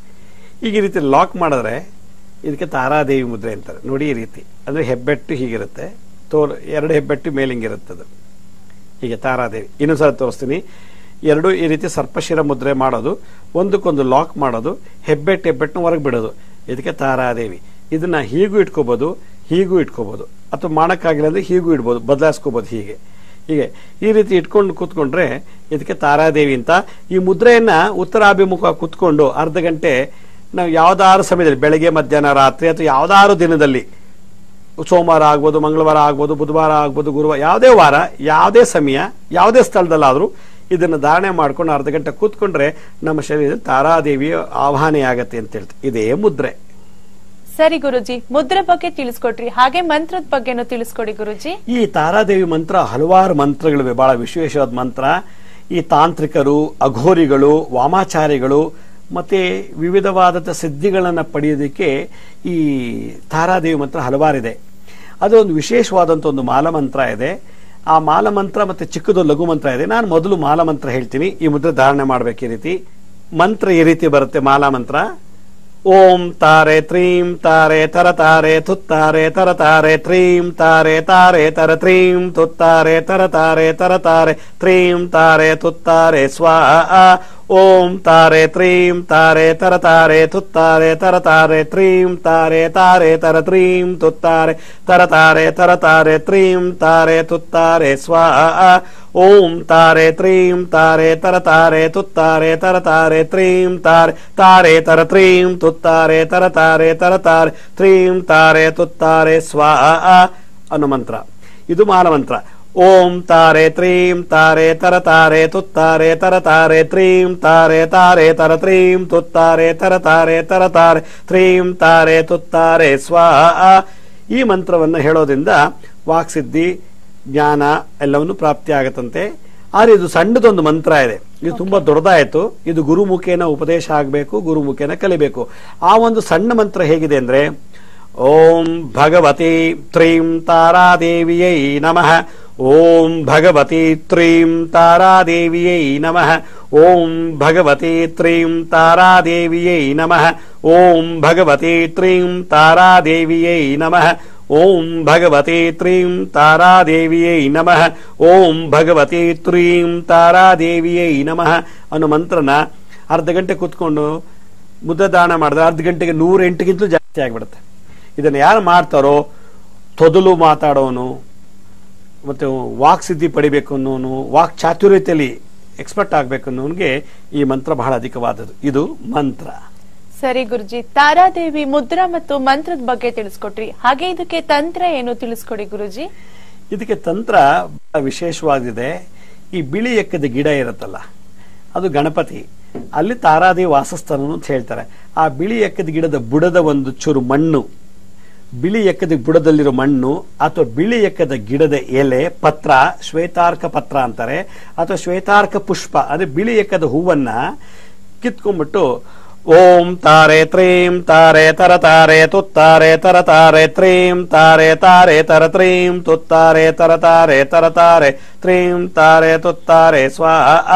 ಈಗ ಈ ರೀತಿ ಲಾಕ್ ಮಾಡಿದ್ರೆ ಇದಕ್ಕೆ ತಾರಾದೇವಿ ಮುದ್ರೆ ಅಂತಾರೆ ನೋಡಿ ಈ ರೀತಿ ಅಂದ್ರೆ ಹೆಬ್ಬೆಟ್ಟು ಹೀಗಿರುತ್ತೆ ತೋರ್ ಎರಡು ಹೆಬ್ಬೆಟ್ಟು ಮೇಲೆ ಹಿಂಗಿರುತ್ತೆ ಅದು ಹೀಗೆ ತಾರಾದೇವಿ ಇನ್ನೊಂದ್ಸಲ ತೋರಿಸ್ತೀನಿ ಎರಡು ಈ ರೀತಿ ಸರ್ಪಶಿರ ಮುದ್ರೆ ಮಾಡೋದು ಒಂದಕ್ಕೊಂದು ಲಾಕ್ ಮಾಡೋದು ಹೆಬ್ಬೆಟ್ಟು ಹೆಬ್ಬೆಟ್ಟನ್ನು ಹೊರಗೆ ಬಿಡೋದು ಇದಕ್ಕೆ ತಾರಾದೇವಿ ಇದನ್ನ ಹೀಗೂ ಇಟ್ಕೋಬಹುದು ಹೀಗೂ ಇಟ್ಕೋಬಹುದು ಅಥವಾ ಮಾಡಕ್ಕಾಗಿಲ್ಲ ಅಂದ್ರೆ ಹೀಗೂ ಇಡ್ಬೋದು ಬದಲಾಯಿಸ್ಕೋಬಹುದು ಹೀಗೆ ಹೀಗೆ ಈ ರೀತಿ ಇಟ್ಕೊಂಡು ಕೂತ್ಕೊಂಡ್ರೆ ಇದಕ್ಕೆ ತಾರಾದೇವಿ ಅಂತ ಈ ಮುದ್ರೆಯನ್ನ ಉತ್ತರಾಭಿಮುಖ ಕೂತ್ಕೊಂಡು ಅರ್ಧ ಗಂಟೆ ನಾವು ಯಾವ್ದಾರು ಸಮಯದಲ್ಲಿ ಬೆಳಗ್ಗೆ ಮಧ್ಯಾಹ್ನ ರಾತ್ರಿ ಅಥವಾ ಯಾವ್ದಾರು ದಿನದಲ್ಲಿ ಸೋಮವಾರ ಆಗ್ಬೋದು ಮಂಗಳವಾರ ಆಗ್ಬೋದು ಬುಧವಾರ ಆಗ್ಬೋದು ಗುರುವಾರ ಯಾವುದೇ ವಾರ ಯಾವುದೇ ಸಮಯ ಯಾವುದೇ ಸ್ಥಳದಲ್ಲಾದ್ರೂ ಇದನ್ನು ಧಾರಣೆ ಮಾಡ್ಕೊಂಡು ಅರ್ಧ ಗಂಟೆ ಕೂತ್ಕೊಂಡ್ರೆ ನಮ್ಮ ಶರೀರದಲ್ಲಿ ತಾರಾದೇವಿಯ ಆವಾಹನೆ ಆಗತ್ತೆ ಅಂತ ಹೇಳ್ತಾರೆ ಇದೇ ಮುದ್ರೆ ಸರಿ ಗುರುಜಿ ಮುದ್ರೆ ಬಗ್ಗೆ ತಿಳಿಸ್ಕೊಡ್ರಿ ಹಾಗೆ ಮಂತ್ರದ ಬಗ್ಗೆನೂ ತಿಳಿಸ್ಕೊಡಿ ಗುರುಜಿ ಈ ತಾರಾದೇವಿ ಮಂತ್ರ ಹಲವಾರು ಮಂತ್ರಗಳಿವೆ ಬಹಳ ವಿಶೇಷವಾದ ಮಂತ್ರ ಈ ತಾಂತ್ರಿಕರು ಅಘೋರಿಗಳು ವಾಮಾಚಾರಿಗಳು ಮತ್ತೆ ವಿವಿಧವಾದಂಥ ಸಿದ್ಧಿಗಳನ್ನು ಪಡೆಯೋದಕ್ಕೆ ಈ ತಾರಾದೇವಿ ಮಂತ್ರ ಹಲವಾರಿದೆ ಅದು ಒಂದು ವಿಶೇಷವಾದಂಥ ಒಂದು ಮಾಲಮಂತ್ರ ಇದೆ ಆ ಮಾಲಮಂತ್ರ ಮತ್ತೆ ಚಿಕ್ಕದು ಲಘು ಮಂತ್ರ ಇದೆ ನಾನು ಮೊದಲು ಮಾಲಮಂತ್ರ ಹೇಳ್ತೀನಿ ಈ ಮುದ್ರೆ ಧಾರಣೆ ಮಾಡ್ಬೇಕು ಈ ರೀತಿ ಮಂತ್ರ ಈ ರೀತಿ ಬರುತ್ತೆ ಮಾಲಾ ಮಂತ್ರ ಓಂ ತಾರೆ ತ್ರೀಂ ತಾರೆ ತರ ತಾರೆ ತುತ್ತಾರೆ ತರ ತಾರೆ ತ್ರೀಂ ತಾರೆ ತಾರೆ ತರ ತ್ರೀಂ ತುತ್ತಾರೆ ತರ ತಾರೆ ತರ ತಾರೆ ತ್ರೀಂ ತಾರೆ ತುತ್ತಾರೆ ಸ್ವಾಹ ಓಂ ತಾರೆ ತ್ರೀಂ ತಾರೆ ತರ ತಾರೆ ತುತ್ತಾರೆ ತರ ತಾರೆ ತ್ರೀಂ ತಾರೆ ತಾರೆ ತರ ತ್ರೀಂ ತುತ್ತಾರೆ ತರ ತಾರೆ ತರ ತಾರೆ ತ್ರೀಂ ತಾರೆ ತುತ್ತಾರೆ ಸ್ವಾಹ ಓಂ ತಾರೆ ತ್ರೀಂ ತಾರೆ ತರ ತಾರೆ ತುತ್ತಾರೆ ತರ ತಾರೆ ತ್ರೀಂ ತಾರೆ ತಾರೆ ತರ ತ್ರೀಂ ತುತ್ತಾರೆ ತರ ತಾರೆ ತರ ತಾರೆ ತ್ರೀಂ ತಾರೆ ತುತ್ತಾರೆ ಸ್ವಾಹ ಅನ್ನೋ ಮಂತ್ರ ಇದು ಮಾನಮಂತ್ರ ಓಂ ತಾರೆ ತ್ರೀಂ ತಾರೆ ತರ ತಾರೆ ತುತ್ತಾರೆ ತರ ತಾರೆ ತ್ರೀಂ ತಾರೆ ತಾರೆ ತರ ತ್ರೀಂ ತುತ್ತಾರೆ ತರ ತಾರೆ ತರ ತಾರೆ ತ್ರೀಂ ತಾರೆ ತುತ್ತಾರೆ ಸ್ವಾಹ ಈ ಮಂತ್ರವನ್ನು ಹೇಳೋದ್ರಿಂದ ವಾಕ್ಸಿದ್ಧಿ ಜ್ಞಾನ ಎಲ್ಲವನ್ನು ಪ್ರಾಪ್ತಿ ಆಗತ್ತಂತೆ ಆದ್ರೆ ಇದು ಸಣ್ಣದೊಂದು ಮಂತ್ರ ಇದೆ ಇದು ತುಂಬಾ ದೊಡ್ಡದಾಯ್ತು ಇದು ಗುರುಮುಖೇನ ಉಪದೇಶ ಆಗಬೇಕು ಗುರುಮುಖೇನ ಕಲಿಬೇಕು ಆ ಒಂದು ಸಣ್ಣ ಮಂತ್ರ ಹೇಗಿದೆ ಅಂದ್ರೆ ಓಂ ಭಗವತಿ ತ್ರೀಂ ತಾರಾದೇವಿಯೈ ನಮಃ ಓಂ ಭಗವತಿ ತ್ರೀಂ ತಾರಾದೇವಿಯೈ ನಮಃ ಓಂ ಭಗವತಿ ತ್ರೀಂ ತಾರಾದೇವಿಯೈ ನಮಃ ಓಂ ಭಗವತಿ ತ್ರೀಂ ತಾರಾದೇವಿಯೈ ನಮಃ ಓಂ ಭಗವತಿ ತ್ರೀಂ ತಾರಾದೇವಿಯೈ ನಮಃ ಓಂ ಭಗವತಿ ತ್ರೀಂ ತಾರಾದೇವಿಯೈ ನಮಃ ಅನ್ನೋ ಮಂತ್ರನ ಅರ್ಧ ಗಂಟೆ ಕೂತ್ಕೊಂಡು ಮುದ್ದೆ ದಾನ ಮಾಡಿದ್ರೆ ಅರ್ಧ ಗಂಟೆಗೆ ನೂರ ಎಂಟುಗಿಂತಲೂ ಜಾಸ್ತಿ ಆಗಿಬಿಡುತ್ತೆ ಇದನ್ನು ಯಾರು ಮಾಡ್ತಾರೋ ತೊದಲು ಮಾತಾಡೋನು ಮತ್ತೆ ವಾಕ್ ಸಿದ್ಧಿ ಪಡಿಬೇಕು ಅನ್ನೋನು ವಾಕ್ ಚಾತುರ್ಯತೆಯಲ್ಲಿ ಎಕ್ಸ್ಪರ್ಟ್ ಆಗಬೇಕು ಅನ್ನೋನ್ಗೆ ಈ ಮಂತ್ರ ಬಹಳ ಅಧಿಕವಾದದ್ದು ಇದು ಮಂತ್ರ ಸರಿ ಗುರುಜಿ ತಾರಾದೇವಿ ಮುದ್ರಾ ಮತ್ತು ಮಂತ್ರದ ಬಗ್ಗೆ ತಿಳಿಸ್ಕೊಟ್ರಿ ಹಾಗೆ ಇದಕ್ಕೆ ತಂತ್ರ ಏನು ತಿಳಿಸ್ಕೊಡಿ ಗುರುಜಿ ಇದಕ್ಕೆ ತಂತ್ರ ಬಹಳ ವಿಶೇಷವಾಗಿದೆ ಈ ಬಿಳಿ ಎಕ್ಕದ ಗಿಡ ಇರುತ್ತಲ್ಲ ಅದು ಗಣಪತಿ ಅಲ್ಲಿ ತಾರಾದೇವಿ ವಾಸಸ್ಥಾನ ಅಂತ ಹೇಳ್ತಾರೆ ಆ ಬಿಳಿ ಎಕ್ಕದ ಗಿಡದ ಬುಡದ ಒಂದು ಚೂರು ಮಣ್ಣು ಬಿಳಿ ಎಕ್ಕದ ಬುಡದಲ್ಲಿರೋ ಮಣ್ಣು ಅಥವಾ ಬಿಳಿ ಎಕ್ಕದ ಗಿಡದ ಎಲೆ ಪತ್ರ ಶ್ವೇತಾರ್ಕ ಪತ್ರ ಅಂತಾರೆ ಅಥವಾ ಶ್ವೇತಾರ್ಕ ಪುಷ್ಪ ಅಂದ್ರೆ ಬಿಳಿ ಎಕ್ಕದ ಹೂವನ್ನ ಕಿತ್ಕೊಂಡ್ಬಿಟ್ಟು ಓಂ ತಾರೆ ತ್ರೀಂ ತಾರೆ ತರ ತಾರೆ ತುತ್ತಾರೆ ತರ ತಾರೆ ತ್ರೀಂ ತಾರೆ ತಾರೆ ತರ ತ್ರೀಂ ತುತ್ತಾರೆ ತರ ತಾರೆ ತರ ತಾರೆ ತ್ರೀಂ ತಾರೆ ತುತ್ತಾರೆ ಸ್ವಾಹ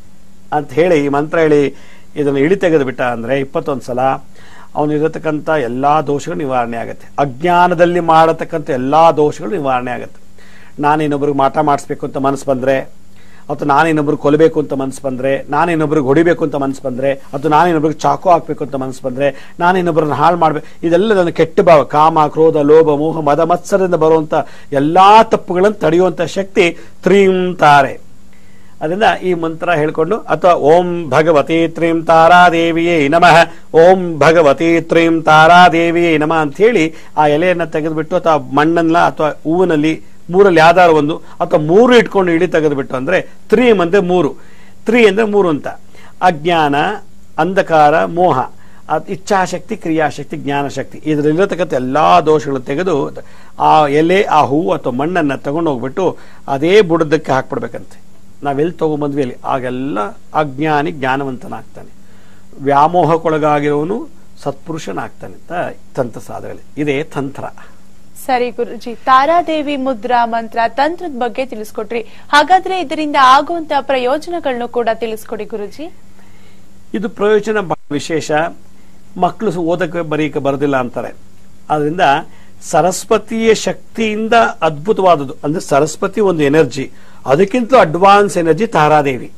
ಅಂತ ಹೇಳಿ ಈ ಮಂತ್ರ ಹೇಳಿ ಇದನ್ನು ಇಳಿ ತೆಗೆದು ಬಿಟ್ಟ ಅಂದ್ರೆ ಇಪ್ಪತ್ತೊಂದು ಸಲ ಅವನಿರತಕ್ಕಂಥ ಎಲ್ಲಾ ದೋಷಗಳು ನಿವಾರಣೆ ಆಗುತ್ತೆ ಅಜ್ಞಾನದಲ್ಲಿ ಮಾಡತಕ್ಕಂಥ ಎಲ್ಲಾ ದೋಷಗಳು ನಿವಾರಣೆ ಆಗುತ್ತೆ ನಾನು ಇನ್ನೊಬ್ರಿಗೆ ಮಾಟ ಮಾಡಿಸ್ಬೇಕು ಅಂತ ಮನಸ್ಸು ಬಂದ್ರೆ ಅಥವಾ ನಾನು ಇನ್ನೊಬ್ರಿಗೆ ಕೊಲ್ಲಬೇಕು ಅಂತ ಮನಸ್ಸು ಬಂದ್ರೆ ನಾನು ಇನ್ನೊಬ್ರಿಗೆ ಹೊಡಿಬೇಕು ಅಂತ ಮನಸ್ಸು ಬಂದ್ರೆ ಅಥವಾ ನಾನು ಇನ್ನೊಬ್ರಿಗೆ ಚಾಕು ಹಾಕ್ಬೇಕು ಅಂತ ಮನಸ್ಸು ಬಂದ್ರೆ ನಾನು ಇನ್ನೊಬ್ಬರನ್ನ ಹಾಳು ಮಾಡ್ಬೇಕು ಇದೆಲ್ಲ ನನ್ನ ಕೆಟ್ಟ ಭಾವ ಕಾಮ ಕ್ರೋಧ ಲೋಭ ಮೋಹ ಮದ ಮತ್ಸರದಿಂದ ಬರುವಂತ ಎಲ್ಲಾ ತಪ್ಪುಗಳನ್ನು ತಡೆಯುವಂತ ಶಕ್ತಿ ತ್ರೀಂ ತಾರೆ ಅದರಿಂದ ಈ ಮಂತ್ರ ಹೇಳ್ಕೊಂಡು ಅಥವಾ ಓಂ ಭಗವತಿ ತ್ರೀಂ ತಾರಾದೇವಿಯೇ ನಮಃ ಓಂ ಭಗವತಿ ತ್ರೀಂ ತಾರಾದೇವಿಯೇ ನಮಃ ಅಂತ ಹೇಳಿ ಆ ಎಲೆಯನ್ನ ತೆಗೆದುಬಿಟ್ಟು ಅಥವಾ ಮಣ್ಣನ್ನ ಅಥವಾ ಹೂವಿನಲ್ಲಿ ಮೂರಲ್ಲಿ ಯಾವ್ದಾರು ಒಂದು ಅಥವಾ ಮೂರು ಇಟ್ಕೊಂಡು ಇಳಿ ತೆಗೆದುಬಿಟ್ಟು ಅಂದ್ರೆ ತ್ರೀಮ್ ಅಂದ್ರೆ ಮೂರು ತ್ರೀ ಅಂದ್ರೆ ಮೂರು ಅಂತ ಅಜ್ಞಾನ ಅಂಧಕಾರ ಮೋಹ ಅದ್ ಇಚ್ಛಾಶಕ್ತಿ ಕ್ರಿಯಾಶಕ್ತಿ ಜ್ಞಾನಶಕ್ತಿ ಇದರಲ್ಲಿರತಕ್ಕಂಥ ಎಲ್ಲಾ ದೋಷಗಳು ತೆಗೆದು ಆ ಎಲೆ ಆ ಹೂವು ಅಥವಾ ಮಣ್ಣನ್ನ ತಗೊಂಡು ಹೋಗ್ಬಿಟ್ಟು ಅದೇ ಬುಡದಕ್ಕೆ ಹಾಕ್ಬಿಡ್ಬೇಕಂತೆ ನಾವೆಲ್ಲಿ ತಗೊಂಬಂದ್ವಿ ಅಲ್ಲಿ ಆಗೆಲ್ಲ ಅಜ್ಞಾನಿ ಜ್ಞಾನವಂತನಾಗ್ತಾನೆ ವ್ಯಾಮೋಹಕ್ಕೊಳಗಾಗಿರೋನು ಸತ್ಪುರುಷನಾಗ್ತಾನೆ ಅಂತ ತಂತ್ರ ಸಾಧನೆ ಇದೇ ತಂತ್ರ ಸರಿ ಗುರುಜಿ ತಾರಾದೇವಿ ಮುದ್ರಾ ಮಂತ್ರ ತಂತ್ರದ ಬಗ್ಗೆ ತಿಳಿಸ್ಕೊಟ್ರಿ ಹಾಗಾದ್ರೆ ಇದರಿಂದ ಆಗುವಂತ ಪ್ರಯೋಜನಗಳನ್ನು ಕೂಡ ತಿಳಿಸ್ಕೊಡಿ ಗುರುಜಿ ಇದು ಪ್ರಯೋಜನ ಬಹಳ ವಿಶೇಷ ಮಕ್ಕಳು ಸ- ಓದಕ್ಕೆ ಬರೀಕೆ ಬರೋದಿಲ್ಲ ಅಂತಾರೆ ಆದ್ರಿಂದ ಸರಸ್ವತಿಯ ಶಕ್ತಿಯಿಂದ ಅದ್ಭುತವಾದದ್ದು ಅಂದ್ರೆ ಸರಸ್ವತಿ ಒಂದು ಎನರ್ಜಿ ಅದಕ್ಕಿಂತ ಅಡ್ವಾನ್ಸ್ ಎನರ್ಜಿ ತಾರಾದೇವಿ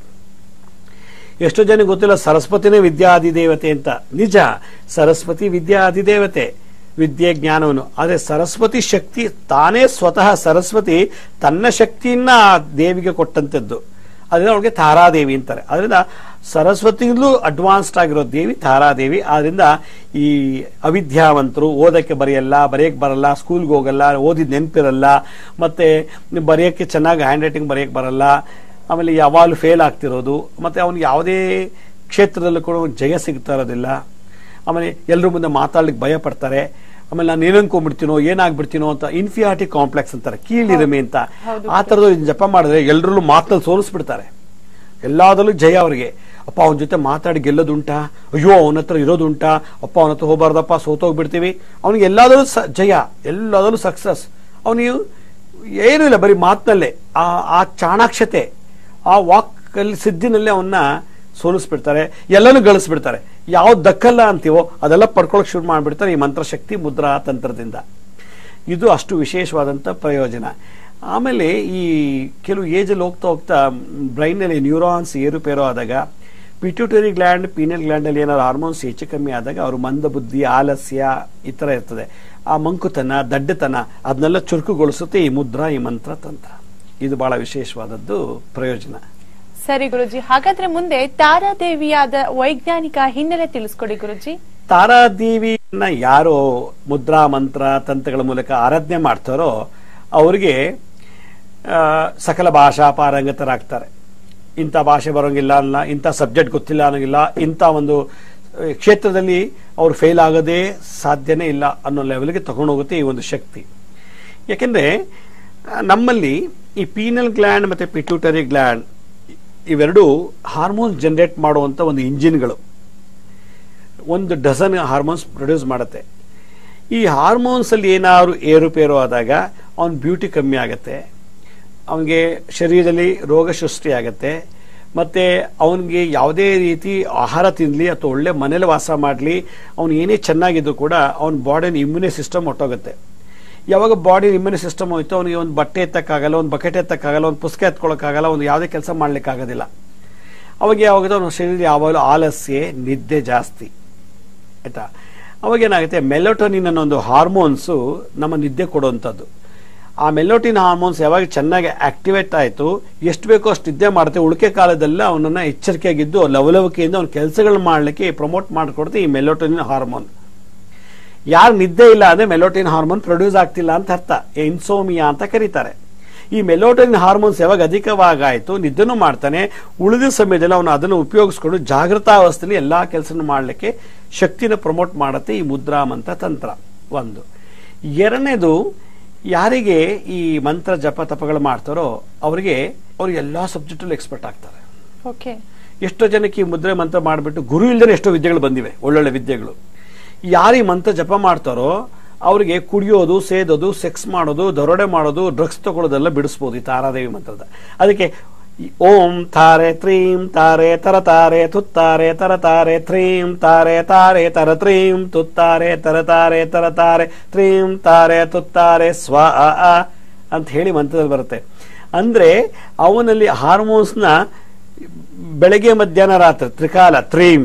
ಎಷ್ಟೋ ಜನ ಗೊತ್ತಿಲ್ಲ ಸರಸ್ವತಿನೇ ವಿದ್ಯಾಧಿದೇವತೆ ಅಂತ ನಿಜ ಸರಸ್ವತಿ ವಿದ್ಯಾಧಿದೇವತೆ ವಿದ್ಯೆ ಜ್ಞಾನವನ್ನು ಆದರೆ ಸರಸ್ವತಿ ಶಕ್ತಿ ತಾನೇ ಸ್ವತಃ ಸರಸ್ವತಿ ತನ್ನ ಶಕ್ತಿಯನ್ನ ಆ ದೇವಿಗೆ ಕೊಟ್ಟಂತದ್ದು ಅದರಿಂದ ಅವಳಿಗೆ ತಾರಾದೇವಿ ಅಂತಾರೆ ಅದರಿಂದ ಸರಸ್ವತಿಯಿಂದಲೂ ಅಡ್ವಾನ್ಸ್ಡ್ ಆಗಿರೋ ದೇವಿ ತಾರಾದೇವಿ ಆದ್ರಿಂದ ಈ ಅವಿದ್ಯಾವಂತರು ಓದಕ್ಕೆ ಬರೆಯಲ್ಲ ಬರೆಯಕ್ಕೆ ಬರಲ್ಲ ಸ್ಕೂಲ್ಗೆ ಹೋಗಲ್ಲ ಓದಿದ ನೆನಪಿರಲ್ಲ ಮತ್ತೆ ಬರೆಯಕ್ಕೆ ಚೆನ್ನಾಗಿ ಹ್ಯಾಂಡ್ ರೈಟಿಂಗ್ ಬರೆಯಕ್ಕೆ ಬರಲ್ಲ ಆಮೇಲೆ ಯಾವಾಗಲೂ ಫೇಲ್ ಆಗ್ತಿರೋದು ಮತ್ತೆ ಅವನಿಗೆ ಯಾವುದೇ ಕ್ಷೇತ್ರದಲ್ಲೂ ಕೂಡ ಅವ್ನಿಗೆ ಜಯ ಸಿಗ್ತಾ ಇರೋದಿಲ್ಲ ಆಮೇಲೆ ಎಲ್ಲರ ಮುಂದೆ ಮಾತಾಡ್ಲಿಕ್ಕೆ ಭಯ ಪಡ್ತಾರೆ ಆಮೇಲೆ ನಾನು ಏನನ್ಕೊಂಡ್ಬಿಡ್ತೀನೋ ಏನಾಗ್ಬಿಡ್ತೀನೋ ಅಂತ ಇನ್ಫಿಯಾರಿಟಿ ಕಾಂಪ್ಲೆಕ್ಸ್ ಅಂತಾರೆ ಕೀಳಿರಮೆ ಅಂತ ಹೌದು. ಆ ತರದ ಜಪ ಮಾಡಿದ್ರೆ ಎಲ್ಲರಲ್ಲೂ ಮಾತಲ್ಲಿ ಸೋಲಿಸ್ಬಿಡ್ತಾರೆ ಎಲ್ಲದರಲ್ಲೂ ಜಯ ಅವರಿಗೆ ಅಪ್ಪ ಅವನ ಜೊತೆ ಮಾತಾಡಿ ಗೆಲ್ಲೋದುಂಟಾ ಅಯ್ಯೋ ಅವನ ಹತ್ರ ಇರೋದುಂಟಾ ಅಪ್ಪ ಅವನ ಹತ್ರ ಹೋಗ್ಬಾರ್ದಪ್ಪ ಸೋತೋಗ್ಬಿಡ್ತೀವಿ ಅವನಿಗೆ ಎಲ್ಲಾದರೂ ಸ ಜಯ ಎಲ್ಲದರಲ್ಲೂ ಸಕ್ಸಸ್ ಅವನಿಗೆ ಏನೂ ಇಲ್ಲ ಬರೀ ಮಾತಿನಲ್ಲೇ ಆ ಆ ಚಾಣಾಕ್ಷತೆ ಆ ವಾಕ್ ಅಲ್ಲಿ ಸಿದ್ಧಿನಲ್ಲೇ ಅವನ್ನ ಸೋಲಿಸ್ಬಿಡ್ತಾರೆ ಎಲ್ಲನೂ ಗಳಿಸ್ಬಿಡ್ತಾರೆ ಯಾವ್ದು ದಕ್ಕಲ್ಲ ಅಂತೀವೋ ಅದೆಲ್ಲ ಪಡ್ಕೊಳಕ್ ಶುರು ಮಾಡ್ಬಿಡ್ತಾರೆ ಈ ಮಂತ್ರಶಕ್ತಿ ಮುದ್ರಾ ತಂತ್ರದಿಂದ ಇದು ಅಷ್ಟು ವಿಶೇಷವಾದಂಥ ಪ್ರಯೋಜನ ಆಮೇಲೆ ಈ ಕೆಲವು ಏಜಲ್ಲಿ ಹೋಗ್ತಾ ಹೋಗ್ತಾ ಬ್ರೈನಲ್ಲಿ ನ್ಯೂರಾನ್ಸ್ ಏರುಪೇರು ಆದಾಗ ಪಿಟ್ಯೂಟರಿ ಗ್ಲ್ಯಾಂಡ್ ಪೀನಲ್ ಗ್ಲ್ಯಾಂಡಲ್ಲಿ ಏನಾದ್ರು ಹಾರ್ಮೋನ್ಸ್ ಹೆಚ್ಚು ಕಮ್ಮಿ ಆದಾಗ ಅವರು ಮಂದ ಬುದ್ಧಿ ಆಲಸ್ಯ ಈ ಥರ ಇರ್ತದೆ ಆ ಮಂಕುತನ ದಡ್ಡತನ ಅದನ್ನೆಲ್ಲ ಚುರುಕುಗೊಳಿಸುತ್ತೆ ಈ ಮುದ್ರಾ ಈ ಮಂತ್ರ ತಂತ್ರ ಇದು ಬಹಳ ವಿಶೇಷವಾದದ್ದು ಪ್ರಯೋಜನ ಸರಿ ಗುರುಜಿ ಹಾಗಾದ್ರೆ ಮುಂದೆ ತಾರಾದೇವಿಯಾದ ವೈಜ್ಞಾನಿಕ ಹಿನ್ನೆಲೆ ತಿಳಿಸ್ಕೊಡಿ ಗುರುಜಿ ತಾರಾದೇವಿಯನ್ನ ಯಾರು ಮುದ್ರಾ ಮಂತ್ರ ತಂತ್ರಗಳ ಮೂಲಕ ಆರಾಧನೆ ಮಾಡ್ತಾರೋ ಅವರಿಗೆ ಆ, ಸಕಲ ಭಾಷಾ ಪಾರಂಗತರಾಗ್ತಾರೆ ಇಂಥ ಭಾಷೆ ಬರೋಂಗಿಲ್ಲ ಅಲ್ಲ ಇಂಥ ಸಬ್ಜೆಕ್ಟ್ ಗೊತ್ತಿಲ್ಲ ಅನ್ನೋಂಗಿಲ್ಲ ಇಂಥ ಒಂದು ಆ, ಕ್ಷೇತ್ರದಲ್ಲಿ ಅವ್ರು ಫೇಲ್ ಆಗೋದೇ ಸಾಧ್ಯನೇ ಇಲ್ಲ ಅನ್ನೋ ಲೆವೆಲ್ಗೆ ತಗೊಂಡೋಗುತ್ತೆ ಈ ಒಂದು ಶಕ್ತಿ ಯಾಕೆಂದ್ರೆ ಆ, ನಮ್ಮಲ್ಲಿ ಈ ಪೀನಲ್ ಗ್ಲ್ಯಾಂಡ್ ಮತ್ತೆ ಪಿಟ್ಯೂಟರಿ ಗ್ಲ್ಯಾಂಡ್ ಇವೆರಡು ಹಾರ್ಮೋನ್ ಜನರೇಟ್ ಮಾಡುವಂತ ಒಂದು ಇಂಜಿನ್ಗಳು ಒಂದು ಡಜನ್ ಹಾರ್ಮೋನ್ಸ್ ಪ್ರೊಡ್ಯೂಸ್ ಮಾಡುತ್ತೆ ಈ ಹಾರ್ಮೋನ್ಸ್ ಅಲ್ಲಿ ಏನಾದ್ರು ಏರುಪೇರು ಆದಾಗ ಅವನ ಬ್ಯೂಟಿ ಕಮ್ಮಿ ಆಗುತ್ತೆ ಅವನಿಗೆ ಶರೀರದಲ್ಲಿ ರೋಗ ಸೃಷ್ಟಿ ಆಗುತ್ತೆ ಮತ್ತೆ ಅವನಿಗೆ ಯಾವುದೇ ರೀತಿ ಆಹಾರ ತಿನ್ನಲಿ ಅಥವಾ ಒಳ್ಳೆ ಮನೇಲಿ ವಾಸ ಮಾಡಲಿ ಅವನು ಏನೇ ಚೆನ್ನಾಗಿದ್ದು ಕೂಡ ಅವನ ಬಾಡಿನ ಇಮ್ಯುನಿ ಸಿಸ್ಟಮ್ ಹೊಟ್ಟೋಗುತ್ತೆ ಯಾವಾಗ ಬಾಡಿ ಇಮ್ಯುನಿ ಸಿಸ್ಟಮ್ ಹೋಯ್ತು ಅವನಿಗೆ ಒಂದು ಬಟ್ಟೆ ಎತ್ತಕ್ಕಾಗಲ್ಲ ಒಂದು ಬಕೆಟ್ ಎತ್ತಕ್ಕಾಗಲ್ಲ ಒಂದು ಪುಸ್ತಕ ಎತ್ಕೊಳ್ಳೋಕ್ಕಾಗಲ್ಲ ಒಂದು ಯಾವುದೇ ಕೆಲಸ ಮಾಡ್ಲಿಕ್ಕಾಗೋದಿಲ್ಲ ಅವಾಗ ಯಾವಾಗ ಅವನ ಶರೀರ ಯಾವಾಗಲೂ ಆಲಸ್ಯ ನಿದ್ದೆ ಜಾಸ್ತಿ ಆಯ್ತಾ ಅವಾಗ ಏನಾಗುತ್ತೆ ಮೆಲೋಟೋನಿನ್ ಅನ್ನೋ ಒಂದು ಹಾರ್ಮೋನ್ಸು ನಮ್ಮ ನಿದ್ದೆ ಕೊಡುವಂಥದ್ದು ಆ ಮೆಲೋಟಿನ್ ಹಾರ್ಮೋನ್ಸ್ ಯಾವಾಗ ಚೆನ್ನಾಗಿ ಆಕ್ಟಿವೇಟ್ ಆಯಿತು ಎಷ್ಟು ಬೇಕೋ ಅಷ್ಟು ನಿದ್ದೆ ಮಾಡುತ್ತೆ ಉಳಿಕೆ ಕಾಲದಲ್ಲ ಅವನನ್ನ ಎಚ್ಚರಿಕೆಯಾಗಿದ್ದು ಲವಲವಿಕೆಯಿಂದ ಅವನ ಕೆಲಸಗಳನ್ನ ಮಾಡಲಿಕ್ಕೆ ಪ್ರಮೋಟ್ ಮಾಡಿಕೊಡುತ್ತೆ ಈ ಮೆಲೋಟೋನಿನ್ ಹಾರ್ಮೋನ್ ಯಾರು ನಿದ್ದೆ ಇಲ್ಲ ಅಂದ್ರೆ ಮೆಲೋಟಿನ್ ಹಾರ್ಮೋನ್ ಪ್ರೊಡ್ಯೂಸ್ ಆಗ್ತಿಲ್ಲ ಅಂತ ಅರ್ಥ ಇನ್ಸೋಮಿಯಾ ಅಂತ ಕರೀತಾರೆ ಈ ಮೆಲೋಟಿನ್ ಹಾರ್ಮೋನ್ಸ್ ಯಾವಾಗ ಅಧಿಕವಾಗಾಯ್ತು ನಿದ್ದೆನೂ ಮಾಡ್ತಾನೆ ಉಳಿದ ಸಮಯದಲ್ಲಿ ಅವನು ಅದನ್ನು ಉಪಯೋಗಿಸ್ಕೊಂಡು ಜಾಗೃತಾವಸ್ಥೆಯಲ್ಲಿ ಎಲ್ಲಾ ಕೆಲಸನೂ ಮಾಡಲಿಕ್ಕೆ ಶಕ್ತಿನ ಪ್ರಮೋಟ್ ಮಾಡುತ್ತೆ ಈ ಮುದ್ರಾ ಮಂತ್ರ ತಂತ್ರ ಒಂದು ಎರಡನೇದು ಯಾರಿಗೆ ಈ ಮಂತ್ರ ಜಪ ತಪಗಳು ಮಾಡ್ತಾರೋ ಅವರಿಗೆ ಅವ್ರು ಎಲ್ಲಾ ಸಬ್ಜೆಕ್ಟಲ್ಲೂ ಎಕ್ಸ್ಪರ್ಟ್ ಆಗ್ತಾರೆ ಓಕೆ ಎಷ್ಟೋ ಜನಕ್ಕೆ ಈ ಮುದ್ರೆ ಮಂತ್ರ ಮಾಡಿಬಿಟ್ಟು ಗುರು ಇಲ್ಲದೆ ಎಷ್ಟೋ ವಿದ್ಯೆಗಳು ಬಂದಿವೆ ಒಳ್ಳೊಳ್ಳೆ ವಿದ್ಯೆಗಳು ಯಾರು ಈ ಮಂತ್ರ ಜಪ ಮಾಡ್ತಾರೋ ಅವರಿಗೆ ಕುಡಿಯೋದು ಸೇದೋದು ಸೆಕ್ಸ್ ಮಾಡೋದು ದರೋಡೆ ಮಾಡೋದು ಡ್ರಗ್ಸ್ ತಗೊಳ್ಳೋದೆಲ್ಲ ಬಿಡಿಸ್ಬೋದು ಈ ತಾರಾದೇವಿ ಮಂತ್ರದ ಅದಕ್ಕೆ ಈ ಓಂ ತಾರೆ ತ್ರೀಂ ತಾರೆ ತರ ತಾರೆ ತುತ್ತಾರೆ ತರ ತಾರೆ ತ್ರೀಂ ತಾರೆ ತಾರೆ ತರ ತ್ರೀಂ ತುತ್ತಾರೆ ತರ ತಾರೆ ತರ ತಾರೆ ತ್ರೀಂ ತಾರೆ ತುತ್ತಾರೆ ಸ್ವ ಅ ಅ ಅಂತ ಹೇಳಿ ಮಂತ್ರದಲ್ಲಿ ಬರುತ್ತೆ ಅಂದ್ರೆ ಅವನಲ್ಲಿ ಹಾರ್ಮೋನ್ಸ್ನ ಬೆಳಗ್ಗೆ ಮಧ್ಯಾಹ್ನ ರಾತ್ರಿ ತ್ರಿಕಾಲ ತ್ರೀಂ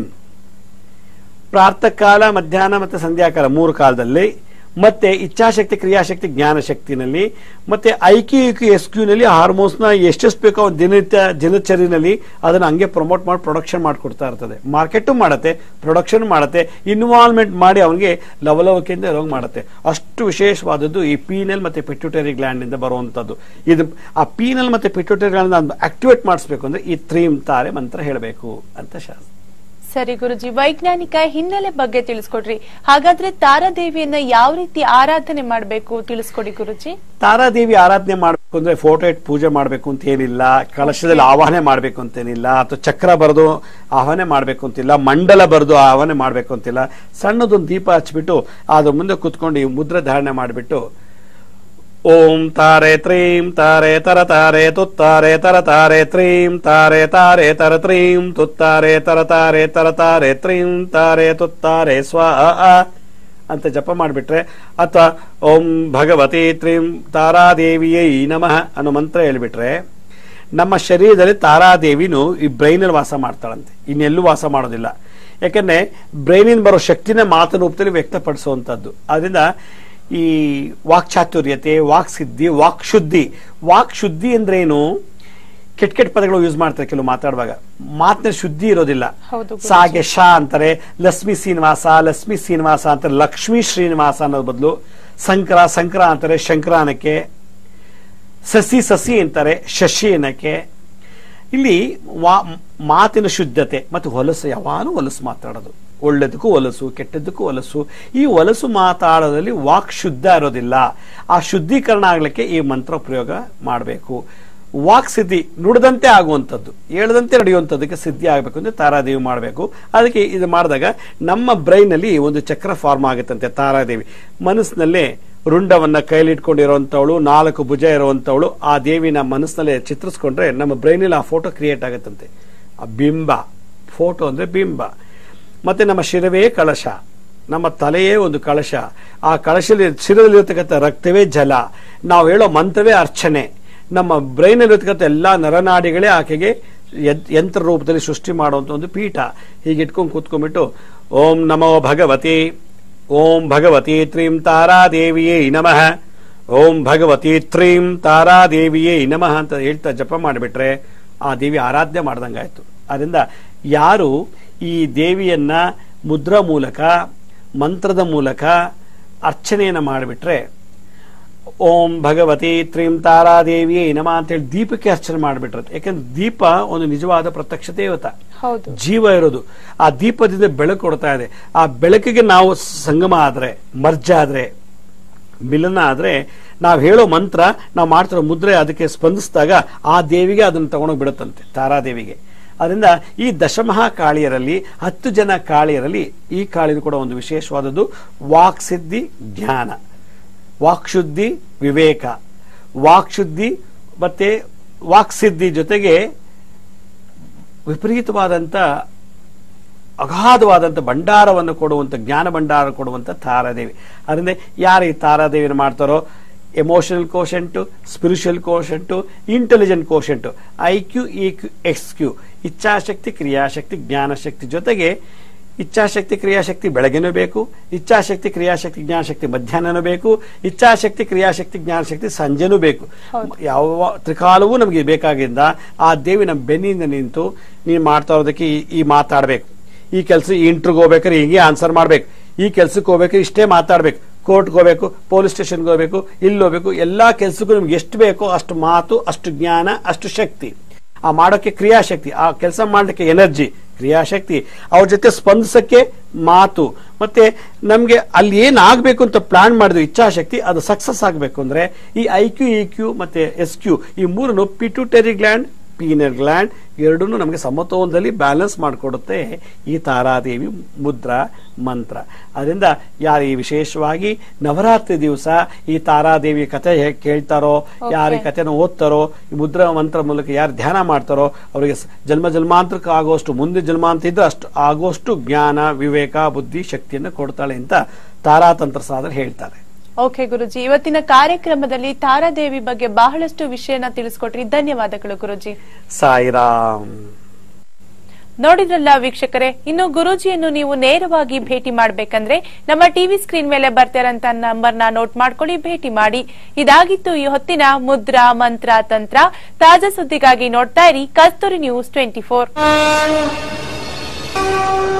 ಪ್ರಾತಃ ಕಾಲ ಮಧ್ಯಾಹ್ನ ಮತ್ತೆ ಸಂಧ್ಯಾಕಾಲ ಮೂರು ಕಾಲದಲ್ಲಿ ಮತ್ತೆ ಇಚ್ಛಾಶಕ್ತಿ ಕ್ರಿಯಾಶಕ್ತಿ ಜ್ಞಾನ ಶಕ್ತಿನಲ್ಲಿ ಮತ್ತೆ ಐಕ್ಯು ಯುಕ್ಯು ಎಸ್ ಕ್ಯೂನಲ್ಲಿ ಹಾರ್ಮೋನ್ಸ್ನ ಎಷ್ಟೆಷ್ಟು ಬೇಕೋ ಅವ್ನ ದಿನನಿತ್ಯ ದಿನಚರಿನಲ್ಲಿ ಅದನ್ನ ಹಂಗೆ ಪ್ರಮೋಟ್ ಮಾಡಿ ಪ್ರೊಡಕ್ಷನ್ ಮಾಡಿಕೊಡ್ತಾ ಇರ್ತದೆ ಮಾರ್ಕೆಟು ಮಾಡುತ್ತೆ ಪ್ರೊಡಕ್ಷನ್ ಮಾಡುತ್ತೆ ಇನ್ವಾಲ್ವ್ಮೆಂಟ್ ಮಾಡಿ ಅವನಿಗೆ ಲವಲವಿಕೆಯಿಂದ ರೋಗ ಮಾಡುತ್ತೆ ಅಷ್ಟು ವಿಶೇಷವಾದದ್ದು ಈ ಪೀನಲ್ ಮತ್ತೆ ಪಿಟ್ಯೂಟರಿ ಗ್ಲ್ಯಾಂಡ್ ಇಂದ ಬರುವಂತದ್ದು ಇದು ಆ ಪೀನಲ್ ಮತ್ತೆ ಪಿಟ್ಯೂಟರಿ ಗ್ಲ್ಯಾಂಡ್ ಆಕ್ಟಿವೇಟ್ ಮಾಡಿಸ್ಬೇಕು ಅಂದ್ರೆ ಈ ತ್ರೀಮ್ ತಾರೆ ಮಂತ್ರ ಹೇಳಬೇಕು ಅಂತ ಶಾಸ್ತ್ರ ಸರಿ ಗುರುಜಿ ವೈಜ್ಞಾನಿಕ ಹಿನ್ನೆಲೆ ಬಗ್ಗೆ ತಿಳಿಸ್ಕೊಡ್ರಿ ಹಾಗಾದ್ರೆ ತಾರಾದೇವಿಯನ್ನ ಯಾವ ರೀತಿ ಆರಾಧನೆ ಮಾಡಬೇಕು ತಿಳಿಸ್ಕೊಡಿ ಗುರುಜಿ ತಾರಾದೇವಿ ಆರಾಧನೆ ಮಾಡಬೇಕು ಅಂದ್ರೆ ಫೋಟೋ ಇಟ್ಟು ಪೂಜೆ ಮಾಡಬೇಕು ಅಂತ ಏನಿಲ್ಲ ಕಳಶದಲ್ಲಿ ಆವಾಹನೆ ಮಾಡಬೇಕು ಅಂತೇನಿಲ್ಲ ಅಥವಾ ಚಕ್ರ ಬರೆದು ಆಹ್ವಾನೆ ಮಾಡಬೇಕು ಅಂತಿಲ್ಲ ಮಂಡಲ ಬರೆದು ಆಹ್ವಾನೆ ಮಾಡಬೇಕು ಅಂತಿಲ್ಲ ಸಣ್ಣದೊಂದು ದೀಪ ಹಚ್ಬಿಟ್ಟು ಅದ್ರ ಮುಂದೆ ಕುತ್ಕೊಂಡು ಈ ಮುದ್ರೆ ಧಾರಣೆ ಮಾಡಿಬಿಟ್ಟು ಓಂ ತಾರೆ ತ್ರೀಂ ತಾರೆ ತರ ತಾರೆ ತುತ್ತಾರೆ ತರ ತಾರೆ ತ್ರೀಂ ತಾರೆ ತಾರೆ ತರ ತ್ರೀಂ ತುತ್ತಾರೆ ತರ ತಾರೆ ತರ ತಾರೆ ತ್ರೀಂ ತಾರೆ ತುತ್ತಾರೆ ಸ್ವ ಅ ಅ ಅಂತ ಜಪ ಮಾಡಿಬಿಟ್ರೆ ಅಥವಾ ಓಂ ಭಗವತಿ ತ್ರೀಂ ತಾರಾದೇವಿಯೈ ನಮಃ ಅನ್ನೋ ಮಂತ್ರ ಹೇಳ್ಬಿಟ್ರೆ ನಮ್ಮ ಶರೀರದಲ್ಲಿ ತಾರಾದೇವಿನು ಈ ಬ್ರೈನಲ್ಲಿ ವಾಸ ಮಾಡ್ತಾಳಂತೆ ಇನ್ನೆಲ್ಲೂ ವಾಸ ಮಾಡೋದಿಲ್ಲ ಯಾಕಂದ್ರೆ ಬ್ರೈನಿಂದ ಬರೋ ಶಕ್ತಿನ ಮಾತಿನ ರೂಪದಲ್ಲಿ ವ್ಯಕ್ತಪಡಿಸುವಂತದ್ದು ಅದರಿಂದ ಈ ವಾಕ್ಚಾತುರ್ಯತೆ ವಾಕ್ ಸಿದ್ಧಿ ವಾಕ್ ಶುದ್ಧಿ ವಾಕ್ ಶುದ್ಧಿ ಅಂದ್ರೆ ಏನು ಕೆಟ್ಟ ಕೆಟ್ಟ ಪದಗಳು ಯೂಸ್ ಮಾಡ್ತಾರೆ ಕೆಲವು ಮಾತಾಡುವಾಗ ಮಾತಿನ ಶುದ್ಧಿ ಇರೋದಿಲ್ಲ ಹೌದು ಗುರೂಜಿ. ಸಾಗೆ ಶಾ ಅಂತಾರೆ ಲಕ್ಷ್ಮಿ ಶ್ರೀನಿವಾಸ ಲಕ್ಷ್ಮಿ ಶ್ರೀನಿವಾಸ ಅಂತಾರೆ ಲಕ್ಷ್ಮೀ ಶ್ರೀನಿವಾಸ ಅನ್ನೋದ್ ಬದಲು ಸಂಕ್ರ ಸಂಕ್ರ ಅಂತಾರೆ ಶಂಕರಾನಕ್ಕೆ ಸಸಿ ಸಸಿ ಅಂತಾರೆ ಶಶಿ ಅನ್ನಕ್ಕೆ ಇಲ್ಲಿ ವಾ ಮಾತಿನ ಶುದ್ಧತೆ ಮತ್ತು ಹೊಲಸು ಯಾವಾನು ಹೊಲಸು ಮಾತಾಡೋದು ಒಳ್ಳೆದಕ್ಕೂ ಹೊಲಸು ಕೆಟ್ಟದ್ದಕ್ಕೂ ಹೊಲಸು ಈ ಹೊಲಸು ಮಾತಾಡೋದ್ರಲ್ಲಿ ವಾಕ್ ಶುದ್ಧ ಇರೋದಿಲ್ಲ ಆ ಶುದ್ಧೀಕರಣ ಆಗ್ಲಿಕ್ಕೆ ಈ ಮಂತ್ರ ಪ್ರಯೋಗ ಮಾಡಬೇಕು ವಾಕ್ ಸಿದ್ಧಿ ನುಡಿದಂತೆ ಆಗುವಂಥದ್ದು ಹೇಳದಂತೆ ನಡೆಯುವಂಥದ್ದಕ್ಕೆ ಸಿದ್ಧಿ ಆಗಬೇಕು ಅಂದ್ರೆ ತಾರಾದೇವಿ ಮಾಡಬೇಕು ಅದಕ್ಕೆ ಇದು ಮಾಡಿದಾಗ ನಮ್ಮ ಬ್ರೈನ್ ಅಲ್ಲಿ ಒಂದು ಚಕ್ರ ಫಾರ್ಮ್ ಆಗುತ್ತಂತೆ ತಾರಾದೇವಿ ಮನಸ್ಸಿನಲ್ಲೇ ರುಂಡವನ್ನ ಕೈಲಿಟ್ಕೊಂಡಿರುವಂತವಳು ನಾಲ್ಕು ಭುಜ ಇರುವಂತವಳು ಆ ದೇವಿನ ಮನಸ್ಸಿನಲ್ಲೇ ಚಿತ್ರಿಸ್ಕೊಂಡ್ರೆ ನಮ್ಮ ಬ್ರೈನಲ್ಲಿ ಆ ಫೋಟೋ ಕ್ರಿಯೇಟ್ ಆಗುತ್ತಂತೆ ಆ ಬಿಂಬ ಫೋಟೋ ಅಂದ್ರೆ ಬಿಂಬ ಮತ್ತೆ ನಮ್ಮ ಶಿರವೇ ಕಳಶ ನಮ್ಮ ತಲೆಯೇ ಒಂದು ಕಳಶ ಆ ಕಳಶದಲ್ಲಿ ಶಿರದಲ್ಲಿರತಕ್ಕಂಥ ರಕ್ತವೇ ಜಲ ನಾವು ಹೇಳೋ ಮಂತ್ರವೇ ಅರ್ಚನೆ ನಮ್ಮ ಬ್ರೈನ್ ಇರತಕ್ಕಂಥ ಎಲ್ಲಾ ನರನಾಡಿಗಳೇ ಆಕೆಗೆ ಯದ್- ಯಂತ್ರ ರೂಪದಲ್ಲಿ ಸೃಷ್ಟಿ ಮಾಡುವಂತ ಒಂದು ಪೀಠ ಹೀಗೆ ಇಟ್ಕೊಂಡು ಕೂತ್ಕೊಂಡ್ಬಿಟ್ಟು ಓಂ ನಮೋ ಭಗವತಿ ಓಂ ಭಗವತಿ ತ್ರೀಂ ತಾರಾದೇವಿಯೇ ನಮಃ ಓಂ ಭಗವತಿ ತ್ರೀಂ ತಾರಾದೇವಿಯೇ ನಮಃ ಅಂತ ಹೇಳ್ತಾ ಜಪ ಮಾಡಿಬಿಟ್ರೆ ಆ ದೇವಿ ಆರಾಧನೆ ಮಾಡ್ದಂಗಾಯ್ತು ಅದರಿಂದ ಯಾರು ಈ ದೇವಿಯನ್ನ ಮುದ್ರಾ ಮೂಲಕ ಮಂತ್ರದ ಮೂಲಕ ಅರ್ಚನೆಯನ್ನ ಮಾಡಿಬಿಟ್ರೆ ಓಂ ಭಗವತಿ ತ್ರೀಂ ತಾರಾದೇವಿಯೇ ನಮ ಅಂತೇಳಿ ದೀಪಕ್ಕೆ ಅರ್ಚನೆ ಮಾಡಿಬಿಟ್ರೆ ಯಾಕಂದ್ರೆ ದೀಪ ಒಂದು ನಿಜವಾದ ಪ್ರತ್ಯಕ್ಷ ದೇವತ ಹೌದು ಜೀವ ಇರೋದು ಆ ದೀಪದಿಂದ ಬೆಳಕು ಕೊಡ್ತಾ ಇದೆ ಆ ಬೆಳಕಿಗೆ ನಾವು ಸಂಗಮ ಆದ್ರೆ ಮರ್ಜ ಆದ್ರೆ ಮಿಲನ ಆದ್ರೆ ನಾವು ಹೇಳೋ ಮಂತ್ರ ನಾವು ಮಾಡ್ತಿರೋ ಮುದ್ರೆ ಅದಕ್ಕೆ ಸ್ಪಂದಿಸಿದಾಗ ಆ ದೇವಿಗೆ ಅದನ್ನು ತಗೊಂಡೋಗಿ ಬಿಡುತ್ತಂತೆ ತಾರಾದೇವಿಗೆ ಅದರಿಂದ ಈ ದಶಮಹಾ ಕಾಳಿಯರಲ್ಲಿ ಹತ್ತು ಜನ ಕಾಳಿಯರಲ್ಲಿ ಈ ಕಾಳಿದು ಕೂಡ ಒಂದು ವಿಶೇಷವಾದದ್ದು ವಾಕ್ಸಿದ್ಧಿ ಜ್ಞಾನ ವಾಕ್ಶುದ್ಧಿ ವಿವೇಕ ವಾಕ್ಶುದ್ಧಿ ಮತ್ತೆ ವಾಕ್ಸಿದ್ಧಿ ಜೊತೆಗೆ ವಿಪರೀತವಾದಂತ ಅಗಾಧವಾದಂಥ ಭಂಡಾರವನ್ನು ಕೊಡುವಂತ ಜ್ಞಾನ ಭಂಡಾರ ಕೊಡುವಂತ ತಾರಾದೇವಿ ಅದರಿಂದ ಯಾರು ಈ ತಾರಾದೇವಿನ ಮಾಡ್ತಾರೋ emotional quotient spiritual quotient intelligent quotient I Q E Q X Q ಇಚ್ಛಾಶಕ್ತಿ ಕ್ರಿಯಾಶಕ್ತಿ ಜ್ಞಾನಶಕ್ತಿ ಜೊತೆಗೆ ಇಚ್ಛಾಶಕ್ತಿ ಕ್ರಿಯಾಶಕ್ತಿ ಬೆಳಗ್ಗೆನೂ ಬೇಕು ಇಚ್ಛಾಶಕ್ತಿ ಕ್ರಿಯಾಶಕ್ತಿ ಜ್ಞಾನಶಕ್ತಿ ಮಧ್ಯಾಹ್ನನೂ ಬೇಕು ಇಚ್ಛಾಶಕ್ತಿ ಕ್ರಿಯಾಶಕ್ತಿ ಜ್ಞಾನಶಕ್ತಿ ಸಂಜೆನೂ ಬೇಕು ಯಾವ ತ್ರಿಕಾಲವೂ ನಮಗೆ ಬೇಕಾಗಿದ್ದ ಆ ದೇವಿ ನಮ್ಮ ಬೆನ್ನಿಂದ ನಿಂತು ನೀನು ಮಾಡ್ತಾ ಇರೋದಕ್ಕೆ ಈ- ಈ ಮಾತಾಡ್ಬೇಕು ಈ ಕೆಲಸ ಈ ಇಂಟ್ರಿಗೆ ಹೋಗ್ಬೇಕಾದ್ರೆ ಹಿಂಗೆ ಆನ್ಸರ್ ಮಾಡ್ಬೇಕು ಈ ಕೆಲ್ಸಕ್ಕೆ ಹೋಗ್ಬೇಕಾದ್ರೆ ಇಷ್ಟೇ ಮಾತಾಡ್ಬೇಕು ಕೋರ್ಟ್ಗೆ ಹೋಗ್ಬೇಕು ಪೊಲೀಸ್ ಸ್ಟೇಷನ್ಗೆ ಹೋಗ್ಬೇಕು ಇಲ್ಲಿ ಹೋಗ್ಬೇಕು ಎಲ್ಲಾ ಕೆಲಸಕ್ಕೂ ನಿಮ್ಗೆ ಎಷ್ಟು ಬೇಕೋ ಅಷ್ಟು ಮಾತು ಅಷ್ಟು ಜ್ಞಾನ ಅಷ್ಟು ಶಕ್ತಿ ಆ ಮಾಡೋಕೆ ಕ್ರಿಯಾಶಕ್ತಿ ಆ ಕೆಲಸ ಮಾಡಲಿಕ್ಕೆ ಎನರ್ಜಿ ಕ್ರಿಯಾಶಕ್ತಿ ಅವ್ರ ಜೊತೆ ಸ್ಪಂದಿಸಕ್ಕೆ ಮಾತು ಮತ್ತೆ ನಮ್ಗೆ ಅಲ್ಲಿ ಏನ್ ಆಗ್ಬೇಕು ಅಂತ ಪ್ಲಾನ್ ಮಾಡಿದ್ವಿ ಇಚ್ಛಾಶಕ್ತಿ ಅದು ಸಕ್ಸಸ್ ಆಗಬೇಕು ಅಂದ್ರೆ ಈ ಐ ಕ್ಯೂ ಇ ಕ್ಯೂ ಮತ್ತೆ ಎಸ್ ಕ್ಯೂ ಈ ಮೂರನ್ನು ಪಿಟ್ಯೂಟರಿ ಗ್ಲ್ಯಾಂಡ್ ಪೀನರ್ ಗ್ಲ್ಯಾಂಡ್ ಎರಡೂ ನಮಗೆ ಸಮತೋಲನದಲ್ಲಿ ಬ್ಯಾಲೆನ್ಸ್ ಮಾಡಿಕೊಡುತ್ತೆ ಈ ತಾರಾದೇವಿ ಮುದ್ರಾ ಮಂತ್ರ ಅದರಿಂದ ಯಾರು ಈ ವಿಶೇಷವಾಗಿ ನವರಾತ್ರಿ ದಿವಸ ಈ ತಾರಾದೇವಿ ಕಥೆ ಹೇಗ್ ಕೇಳ್ತಾರೋ ಯಾರು ಈ ಕಥೆನ ಓದ್ತಾರೋ ಈ ಮುದ್ರಾ ಮಂತ್ರ ಮೂಲಕ ಯಾರು ಧ್ಯಾನ ಮಾಡ್ತಾರೋ ಅವರಿಗೆ ಸ- ಜನ್ಮ ಜನ್ಮಾಂತರಕ್ಕೆ ಆಗುವಷ್ಟು ಮುಂದೆ ಜನ್ಮಾಂತ ಇದ್ರೆ ಅಷ್ಟು ಆಗುವಷ್ಟು ಜ್ಞಾನ ವಿವೇಕ ಬುದ್ಧಿ ಶಕ್ತಿಯನ್ನು ಕೊಡ್ತಾಳೆ ಅಂತ ತಾರಾತಂತ್ರ ಸಾಧನ ಹೇಳ್ತಾರೆ ಓಕೆ ಗುರುಜಿ ಇವತ್ತಿನ ಕಾರ್ಯಕ್ರಮದಲ್ಲಿ ತಾರಾದೇವಿ ಬಗ್ಗೆ ಬಹಳಷ್ಟು ವಿಷಯನ ತಿಳಿಸ್ಕೊಟ್ರಿ ಧನ್ಯವಾದಗಳು ಗುರುಜಿ ಸಾಯಿರಾಮ್ ನೋಡಿದ್ರಲ್ಲ ವೀಕ್ಷಕರೇ ಇನ್ನು ಗುರೂಜಿಯನ್ನು ನೀವು ನೇರವಾಗಿ ಭೇಟಿ ಮಾಡ್ಬೇಕಂದ್ರೆ ನಮ್ಮ ಟಿವಿ ಸ್ಕ್ರೀನ್ ಮೇಲೆ ಬರ್ತಿರಂತ ನಂಬರ್ ನ ನೋಟ್ ಮಾಡ್ಕೊಳ್ಳಿ ಭೇಟಿ ಮಾಡಿ ಇದಾಗಿತ್ತು ಈ ಹೊತ್ತಿನ ಮುದ್ರಾ ಮಂತ್ರ ತಂತ್ರ ತಾಜಾ ಸುದ್ದಿಗಾಗಿ ನೋಡ್ತಾ ಇರಿ ಕಸ್ತೂರಿ ನ್ಯೂಸ್ ಟ್ವೆಂಟಿ ಫೋರ್